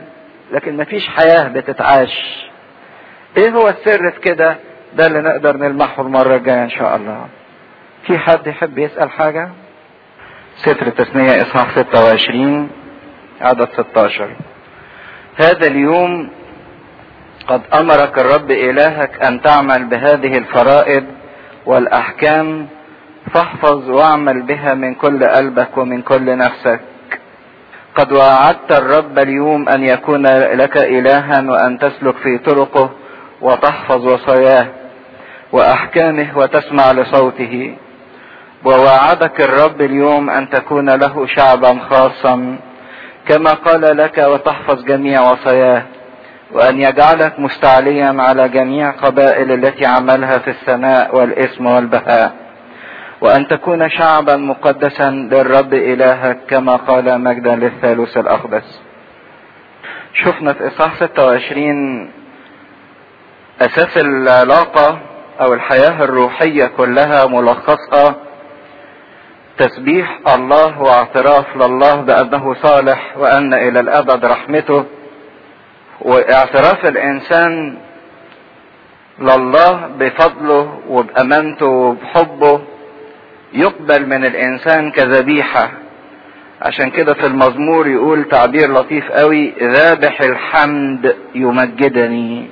لكن مفيش حياة بتتعاش ايه هو السر في كده ده اللي نقدر نلمحه المرة الجاية ان شاء الله في حد يحب يسأل حاجة سفر التثنية اصحاح 26 عدد 16 هذا اليوم قد امرك الرب الهك ان تعمل بهذه الفرائض والاحكام فاحفظ واعمل بها من كل قلبك ومن كل نفسك قد وعدت الرب اليوم ان يكون لك الها وان تسلك في طرقه وتحفظ وصاياه واحكامه وتسمع لصوته ووعدك الرب اليوم ان تكون له شعبا خاصا كما قال لك وتحفظ جميع وصاياه وان يجعلك مستعليا على جميع قبائل التي عملها في السماء والاسم والبهاء وان تكون شعبا مقدسا للرب الهك كما قال مجدا للثالوث الاقدس شفنا في اصحاح 26 اساس العلاقة او الحياة الروحية كلها ملخصها تسبيح الله واعتراف لله بانه صالح وان الى الابد رحمته واعتراف الانسان لله بفضله وبامانته وبحبه يقبل من الانسان كذبيحة عشان كده في المزمور يقول تعبير لطيف قوي ذابح الحمد يمجدني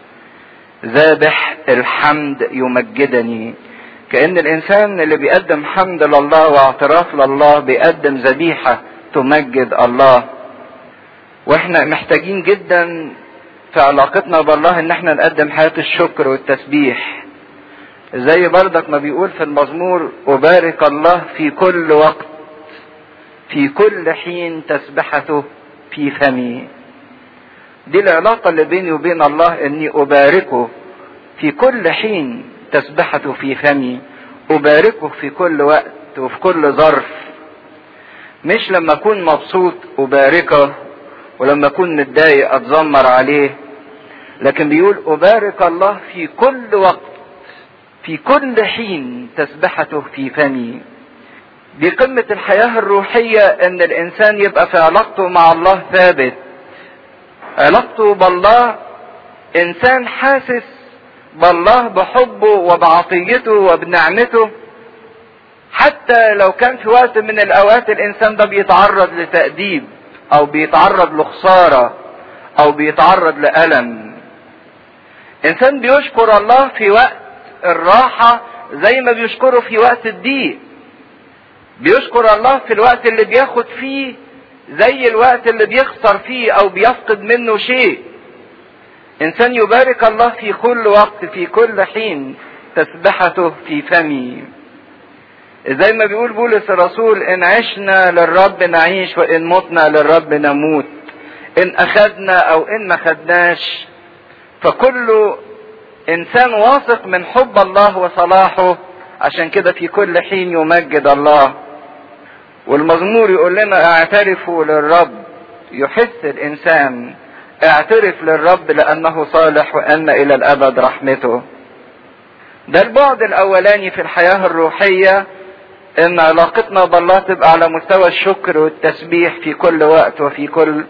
ذابح الحمد يمجدني كأن الإنسان اللي بيقدم حمد لله واعتراف لله بيقدم ذبيحة تمجد الله واحنا محتاجين جدا في علاقتنا بالله ان احنا نقدم حياة الشكر والتسبيح زي بردك ما بيقول في المزمور أبارك الله في كل وقت في كل حين تسبحته في فمي دي العلاقة اللي بيني وبين الله اني اباركه في كل حين تسبحته في فمي اباركه في كل وقت وفي كل ظرف مش لما اكون مبسوط اباركه ولما اكون متضايق اتذمر عليه لكن بيقول ابارك الله في كل وقت في كل حين تسبحته في فمي دي قمة الحياة الروحية ان الانسان يبقى في علاقته مع الله ثابت علاقته بالله انسان حاسس بالله بحبه وبعطيته وبنعمته حتى لو كان في وقت من الاوقات الانسان ده بيتعرض لتأديب او بيتعرض لخسارة او بيتعرض لألم انسان بيشكر الله في وقت الراحة زي ما بيشكره في وقت الضيق بيشكر الله في الوقت اللي بياخد فيه زي الوقت اللي بيخسر فيه او بيفقد منه شيء انسان يبارك الله في كل وقت في كل حين تسبحته في فمي زي ما بيقول بولس الرسول ان عشنا للرب نعيش وان متنا للرب نموت ان اخذنا او ان ما خدناش فكل انسان واثق من حب الله وصلاحه عشان كده في كل حين يمجد الله والمزمور يقول لنا اعترفوا للرب يحث الانسان اعترف للرب لانه صالح وان الى الابد رحمته ده البعد الاولاني في الحياة الروحية ان علاقتنا بالله تبقى على مستوى الشكر والتسبيح في كل وقت وفي كل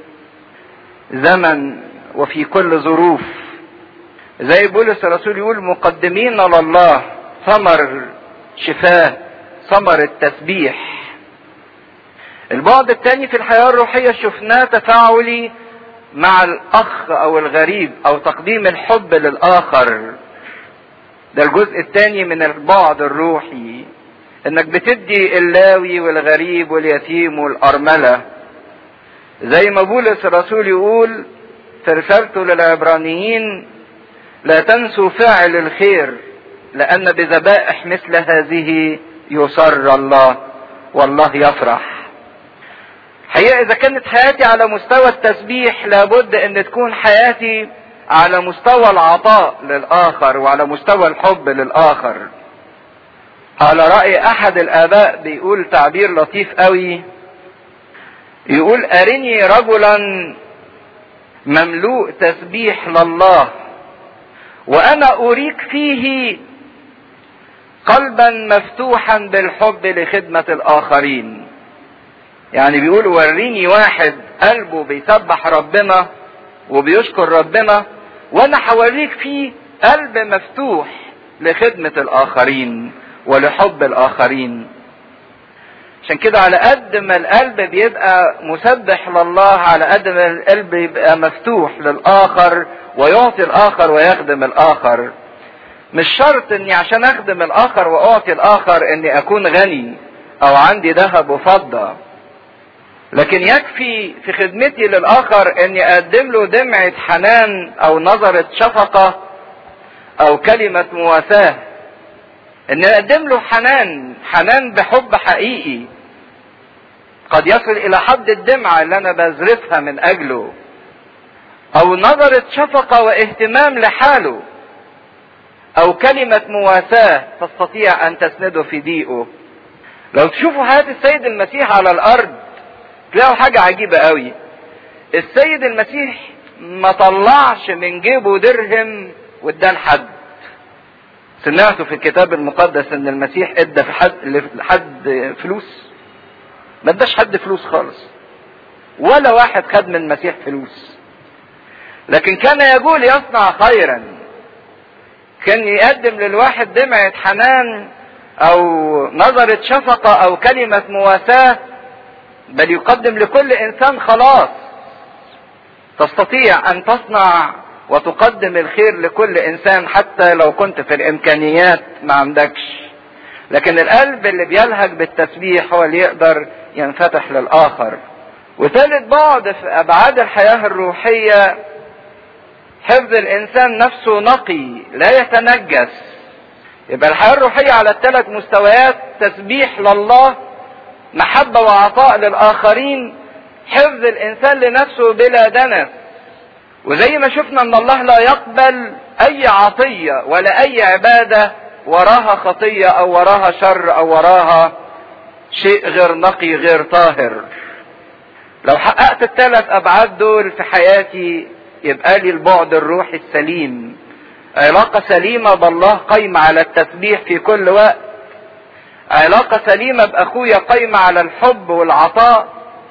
زمن وفي كل ظروف زي بولس الرسول يقول مقدمين لله ثمر شفاه ثمر التسبيح البعد الثاني في الحياة الروحية شفناه تفاعلي مع الأخ أو الغريب أو تقديم الحب للآخر ده الجزء الثاني من البعد الروحي انك بتدي اللاوي والغريب واليتيم والأرملة زي ما بولس الرسول يقول في رسالته للعبرانيين لا تنسوا فاعل الخير لأن بذبائح مثل هذه يسر الله والله يفرح حقيقة إذا كانت حياتي على مستوى التسبيح لابد أن تكون حياتي على مستوى العطاء للآخر وعلى مستوى الحب للآخر على رأي أحد الآباء بيقول تعبير لطيف قوي يقول أرني رجلا مملوء تسبيح لله وأنا أريك فيه قلبا مفتوحا بالحب لخدمة الآخرين يعني بيقول وريني واحد قلبه بيسبح ربنا وبيشكر ربنا وانا حواليك فيه قلب مفتوح لخدمة الاخرين ولحب الاخرين عشان كده على قد ما القلب بيبقى مسبح لله على قد ما القلب يبقى مفتوح للاخر ويعطي الاخر ويخدم الاخر مش شرط اني عشان اخدم الاخر واعطي الاخر اني اكون غني او عندي ذهب وفضة لكن يكفي في خدمتي للاخر اني اقدم له دمعة حنان او نظرة شفقة او كلمة مواساة اني اقدم له حنان حنان بحب حقيقي قد يصل الى حد الدمعة اللي انا بذرفها من اجله او نظرة شفقة واهتمام لحاله او كلمة مواساة تستطيع ان تسنده في ضيقه لو تشوفوا حياة السيد المسيح على الارض تلاقوا حاجة عجيبة قوي السيد المسيح ما طلعش من جيبه درهم واداه لحد سمعتوا في الكتاب المقدس ان المسيح ادى في حد لحد فلوس ما اداش حد فلوس خالص ولا واحد خد من المسيح فلوس لكن كان يقول يصنع خيرا كان يقدم للواحد دمعة حنان او نظرة شفقة او كلمة مواساة بل يقدم لكل انسان خلاص تستطيع ان تصنع وتقدم الخير لكل انسان حتى لو كنت في الامكانيات ما عندكش لكن القلب اللي بيلهج بالتسبيح هو اللي يقدر ينفتح للاخر وثالث بعد في ابعاد الحياة الروحية حفظ الانسان نفسه نقي لا يتنجس يبقى الحياة الروحية على الثلاث مستويات تسبيح لله محبة وعطاء للآخرين حفظ الإنسان لنفسه بلا دنس وزي ما شفنا ان الله لا يقبل اي عطية ولا اي عبادة وراها خطية او وراها شر او وراها شيء غير نقي غير طاهر لو حققت الثلاث ابعاد دول في حياتي يبقى لي البعد الروحي السليم علاقة سليمة بالله قايمة على التسبيح في كل وقت علاقة سليمة بأخويا قايمة على الحب والعطاء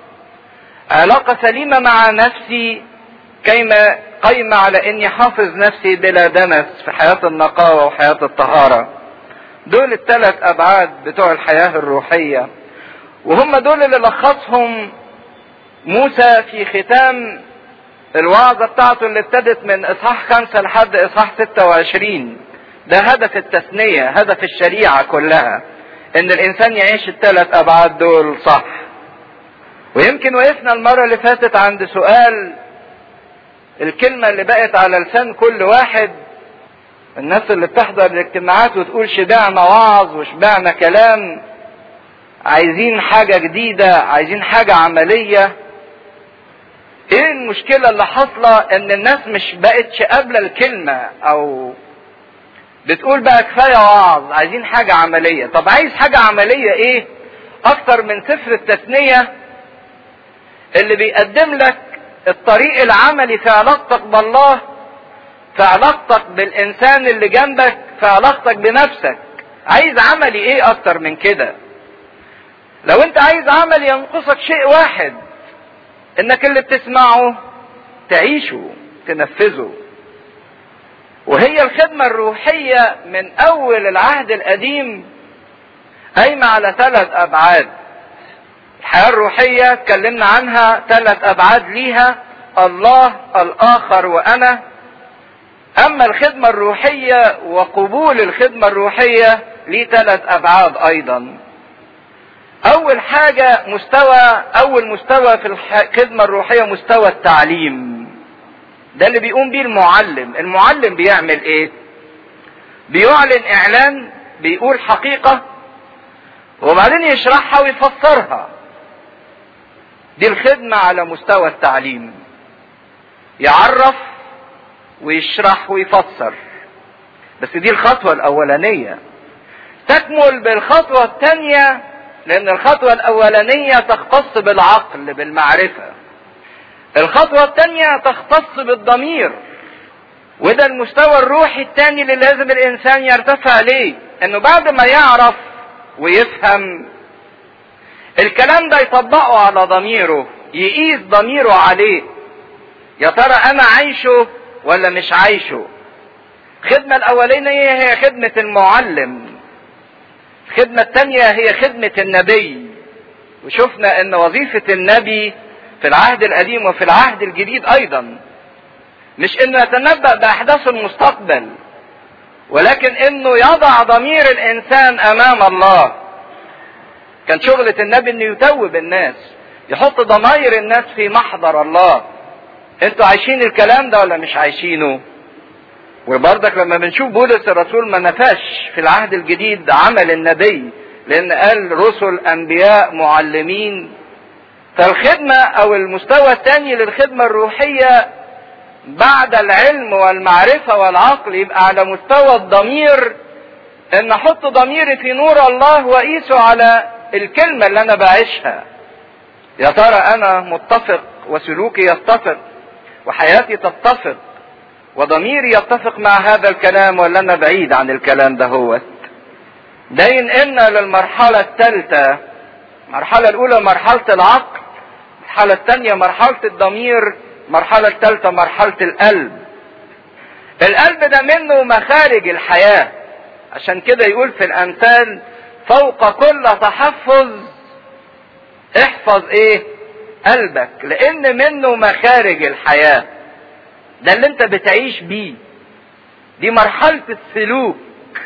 علاقة سليمة مع نفسي كيما قايمة على اني حافظ نفسي بلا دنس في حياة النقاوة وحياة الطهارة دول الثلاث ابعاد بتوع الحياة الروحية وهم دول اللي لخصهم موسى في ختام الوعظة بتاعته اللي ابتدت من اصحاح خمسة لحد اصحاح ستة وعشرين ده هدف التثنية هدف الشريعة كلها ان الانسان يعيش الثلاث ابعاد دول صح ويمكن وقفنا المرة اللي فاتت عند سؤال الكلمة اللي بقت على لسان كل واحد الناس اللي بتحضر الاجتماعات وتقول شبعنا وعظ وشبعنا كلام عايزين حاجة جديدة عايزين حاجة عملية ايه المشكلة اللي حاصلة ان الناس مش بقتش قابلة الكلمة او بتقول بقى كفاية وعظ عايزين حاجة عملية طب عايز حاجة عملية ايه اكتر من سفر التثنية اللي بيقدم لك الطريق العملي في علاقتك بالله في علاقتك بالانسان اللي جنبك في علاقتك بنفسك عايز عملي ايه اكتر من كده لو انت عايز عمل ينقصك شيء واحد انك اللي بتسمعه تعيشه تنفذه وهي الخدمة الروحية من اول العهد القديم قايمة على ثلاث ابعاد الحياة الروحية اتكلمنا عنها ثلاث ابعاد ليها الله الاخر وانا اما الخدمة الروحية وقبول الخدمة الروحية ليه ثلاث ابعاد ايضا اول حاجة مستوى اول مستوى في الخدمة الروحية مستوى التعليم ده اللي بيقوم بيه المعلم المعلم بيعمل ايه بيعلن اعلان بيقول حقيقة وبعدين يشرحها ويفسرها دي الخدمة على مستوى التعليم يعرف ويشرح ويفسر بس دي الخطوة الأولانية تكمل بالخطوة الثانية لأن الخطوة الأولانية تختص بالعقل بالمعرفة الخطوة الثانية تختص بالضمير وده المستوى الروحي الثاني اللي لازم الإنسان يرتفع ليه إنه بعد ما يعرف ويفهم الكلام ده يطبقه على ضميره يقيس ضميره عليه يا ترى انا عايشه ولا مش عايشه الخدمة الأولانية هي خدمة المعلم الخدمة الثانية هي خدمة النبي وشفنا ان وظيفة النبي في العهد القديم وفي العهد الجديد ايضا مش انه يتنبأ باحداث المستقبل ولكن انه يضع ضمير الانسان امام الله كان شغلة النبي انه يتوب الناس يحط ضماير الناس في محضر الله انتوا عايشين الكلام ده ولا مش عايشينه وبرضك لما بنشوف بولس الرسول ما نفاش في العهد الجديد عمل النبي لان قال رسل انبياء معلمين فالخدمة او المستوى الثاني للخدمة الروحية بعد العلم والمعرفة والعقل يبقى على مستوى الضمير ان احط ضميري في نور الله واقيسه على الكلمة اللي انا بعيشها يا ترى انا متفق وسلوكي يتفق وحياتي تتفق وضميري يتفق مع هذا الكلام ولا انا بعيد عن الكلام ده هو ده ينقلنا للمرحلة الثالثة المرحلة الأولى مرحلة العقل المرحلة الثانية مرحلة الضمير المرحلة الثالثة مرحلة القلب القلب ده منه مخارج الحياة عشان كده يقول في الأمثال فوق كل تحفظ احفظ ايه قلبك لان منه مخارج الحياة ده اللي انت بتعيش بيه دي مرحلة السلوك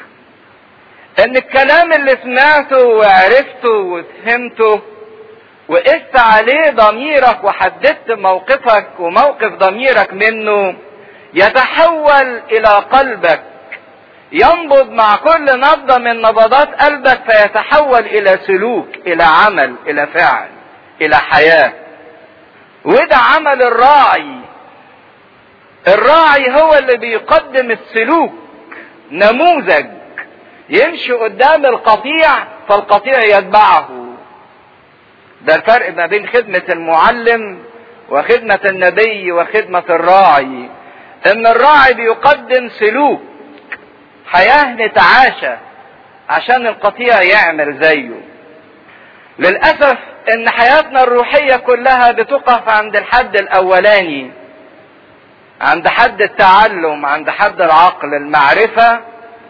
ان الكلام اللي سمعته وعرفته وفهمته وقست عليه ضميرك وحددت موقفك وموقف ضميرك منه يتحول الى قلبك ينبض مع كل نبضة من نبضات قلبك فيتحول الى سلوك الى عمل الى فعل الى حياة وده عمل الراعي الراعي هو اللي بيقدم السلوك نموذج يمشي قدام القطيع فالقطيع يتبعه ده الفرق ما بين خدمة المعلم وخدمة النبي وخدمة الراعي ان الراعي بيقدم سلوك حياة نتعاشى عشان القطيع يعمل زيه للأسف ان حياتنا الروحية كلها بتقف عند الحد الاولاني عند حد التعلم عند حد العقل المعرفة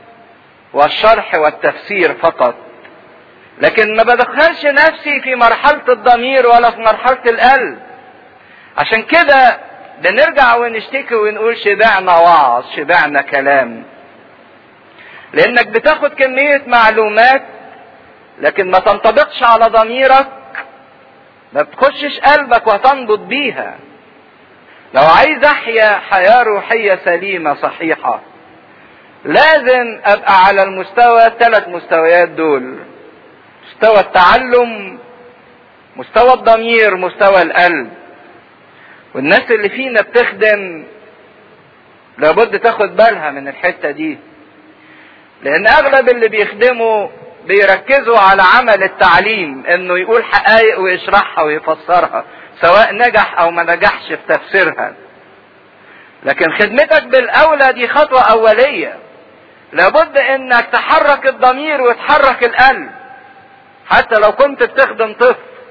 والشرح والتفسير فقط لكن ما بدخلش نفسي في مرحلة الضمير ولا في مرحلة القلب عشان كده بنرجع ونشتكي ونقول شبعنا وعظ شبعنا كلام لانك بتاخد كمية معلومات لكن ما تنطبقش على ضميرك ما بتخشش قلبك وتنبض بيها لو عايز احيا حياة روحية سليمة صحيحة لازم ابقى على المستوى الثلاث مستويات دول مستوى التعلم مستوى الضمير مستوى القلب والناس اللي فينا بتخدم لابد تاخد بالها من الحتة دي لان اغلب اللي بيخدموا بيركزوا على عمل التعليم انه يقول حقائق ويشرحها ويفسرها سواء نجح او ما نجحش في تفسيرها لكن خدمتك بالاولى دي خطوة اولية لابد انك تحرك الضمير وتحرك القلب حتى لو كنت بتخدم طفل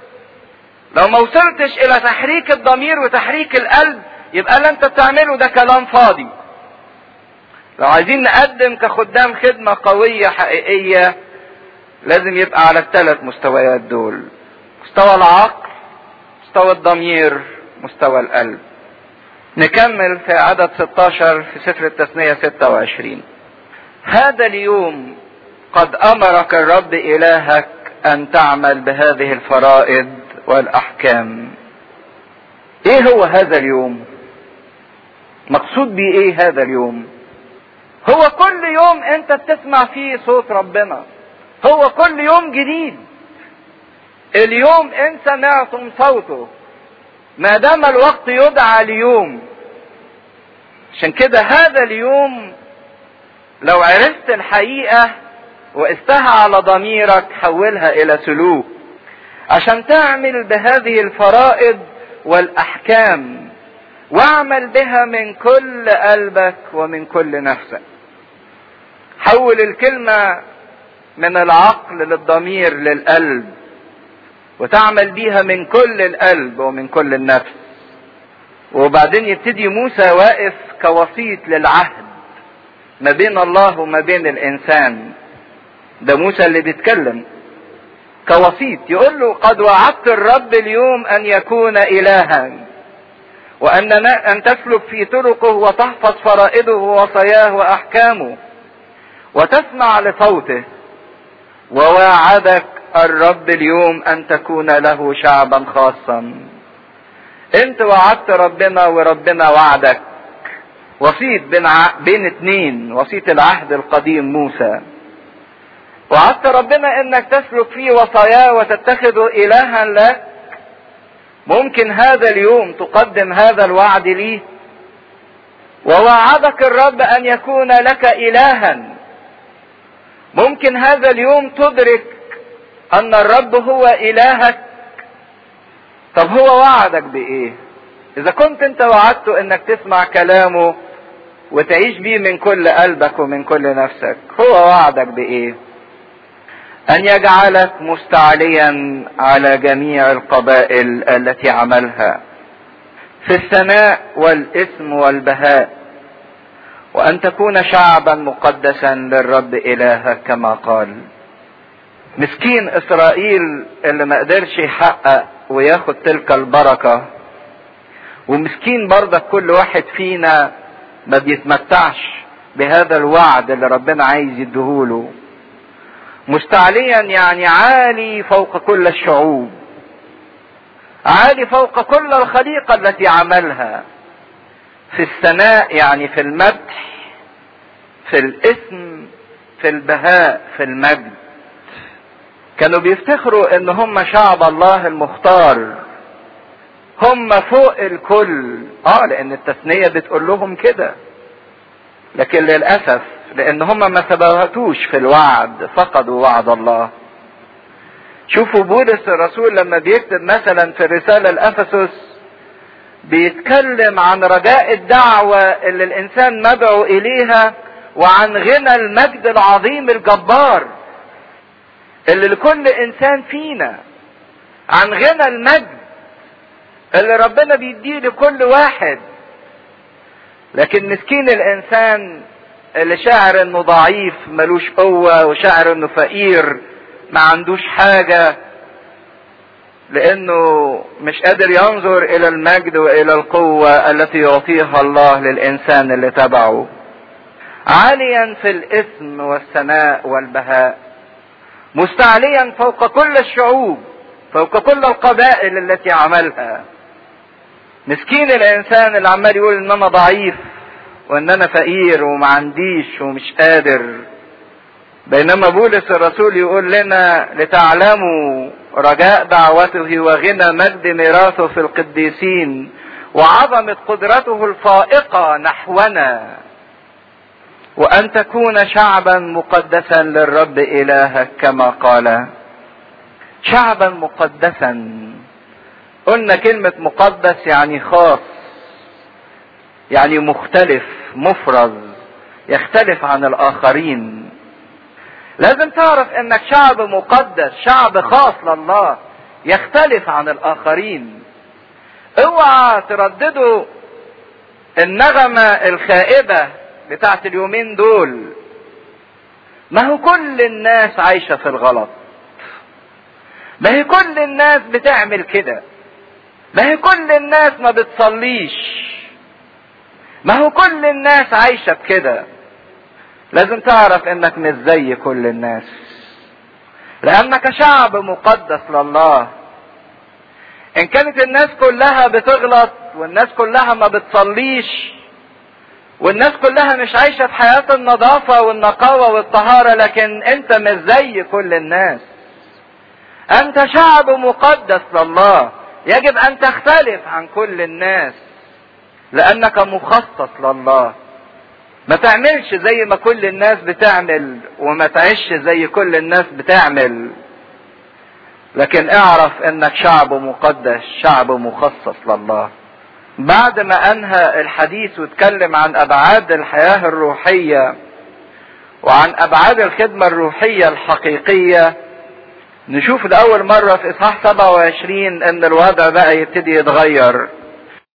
لو ما وصلتش الى تحريك الضمير وتحريك القلب يبقى اللي انت بتعمله ده كلام فاضي لو عايزين نقدم كخدام خدمة قوية حقيقية لازم يبقى على الثلاث مستويات دول مستوى العقل مستوى الضمير مستوى القلب نكمل في عدد 16 في سفر التثنية 26 هذا اليوم قد أمرك الرب إلهك أن تعمل بهذه الفرائض والأحكام إيه هو هذا اليوم مقصود بيه إيه هذا اليوم هو كل يوم أنت بتسمع فيه صوت ربنا هو كل يوم جديد اليوم ان سمعتم صوته ما دام الوقت يدعى ليوم عشان كده هذا اليوم لو عرفت الحقيقة وقستها على ضميرك حولها الى سلوك عشان تعمل بهذه الفرائض والاحكام واعمل بها من كل قلبك ومن كل نفسك حول الكلمة من العقل للضمير للقلب وتعمل بيها من كل القلب ومن كل النفس وبعدين يبتدي موسى واقف كوسيط للعهد ما بين الله وما بين الانسان ده موسى اللي بيتكلم كوسيط يقول له قد وعدت الرب اليوم ان يكون الها وان ان تسلك في طرقه وتحفظ فرائضه ووصاياه واحكامه وتسمع لصوته وواعدك الرب اليوم ان تكون له شعبا خاصا انت وعدت ربنا وربنا وعدك وسيط بين ع... بين اتنين وسيط العهد القديم موسى وعدت ربنا انك تسلك فيه وصاياه وتتخذه الها لك ممكن هذا اليوم تقدم هذا الوعد ليه ووعدك الرب ان يكون لك الها ممكن هذا اليوم تدرك ان الرب هو الهك طب هو وعدك بايه اذا كنت انت وعدته انك تسمع كلامه وتعيش بيه من كل قلبك ومن كل نفسك هو وعدك بايه ان يجعلك مستعليا على جميع القبائل التي عملها في الثناء والاثم والبهاء وان تكون شعبا مقدسا للرب الهك كما قال مسكين اسرائيل اللي ما قدرش يحقق وياخد تلك البركة ومسكين برضك كل واحد فينا ما بيتمتعش بهذا الوعد اللي ربنا عايز يديهوله مستعليا يعني عالي فوق كل الشعوب عالي فوق كل الخليقة التي عملها في الثناء يعني في المدح في الاسم في البهاء في المجد كانوا بيفتخروا ان هم شعب الله المختار هم فوق الكل اه لان التثنية بتقول لهم كده لكن للأسف لان هم ما ثبتوش في الوعد فقدوا وعد الله شوفوا بولس الرسول لما بيكتب مثلا في الرسالة لأفسس بيتكلم عن رجاء الدعوة اللي الإنسان مدعو إليها وعن غنى المجد العظيم الجبار اللي لكل إنسان فينا عن غنى المجد اللي ربنا بيديه لكل واحد لكن مسكين الإنسان اللي شاعر انه ضعيف ملوش قوة وشاعر انه فقير ما عندوش حاجة لانه مش قادر ينظر الى المجد والى القوة التي يعطيها الله للانسان اللي تبعه عاليا في الاثم والثناء والبهاء مستعليا فوق كل الشعوب فوق كل القبائل التي عملها مسكين الانسان اللي عمال يقول ان انا ضعيف وان انا فقير وما عنديش ومش قادر بينما بولس الرسول يقول لنا لتعلموا رجاء دعوته وغنى مجد ميراثه في القديسين وعظمة قدرته الفائقة نحونا وأن تكون شعبا مقدسا للرب إلهك كما قال شعبا مقدسا قلنا كلمة مقدس يعني خاص يعني مختلف مفرز يختلف عن الآخرين لازم تعرف انك شعب مقدس شعب خاص لله يختلف عن الاخرين اوعى ترددوا النغمة الخائبة بتاعت اليومين دول ما هو كل الناس عايشة في الغلط ما هي كل الناس بتعمل كده ما هي كل الناس ما بتصليش ما هو كل الناس عايشة بكده لازم تعرف انك مش زي كل الناس لانك شعب مقدس لله ان كانت الناس كلها بتغلط والناس كلها ما بتصليش والناس كلها مش عايشة في حياة النظافة والنقاوة والطهارة لكن انت مش زي كل الناس انت شعب مقدس لله يجب ان تختلف عن كل الناس لانك مخصص لله ما تعملش زي ما كل الناس بتعمل وما تعيش زي كل الناس بتعمل لكن اعرف انك شعب مقدس شعب مخصص لله بعد ما انهى الحديث واتكلم عن ابعاد الحياة الروحية وعن ابعاد الخدمة الروحية الحقيقية نشوف لأول مرة في إصحاح 27 إن الوضع بقى يبتدي يتغير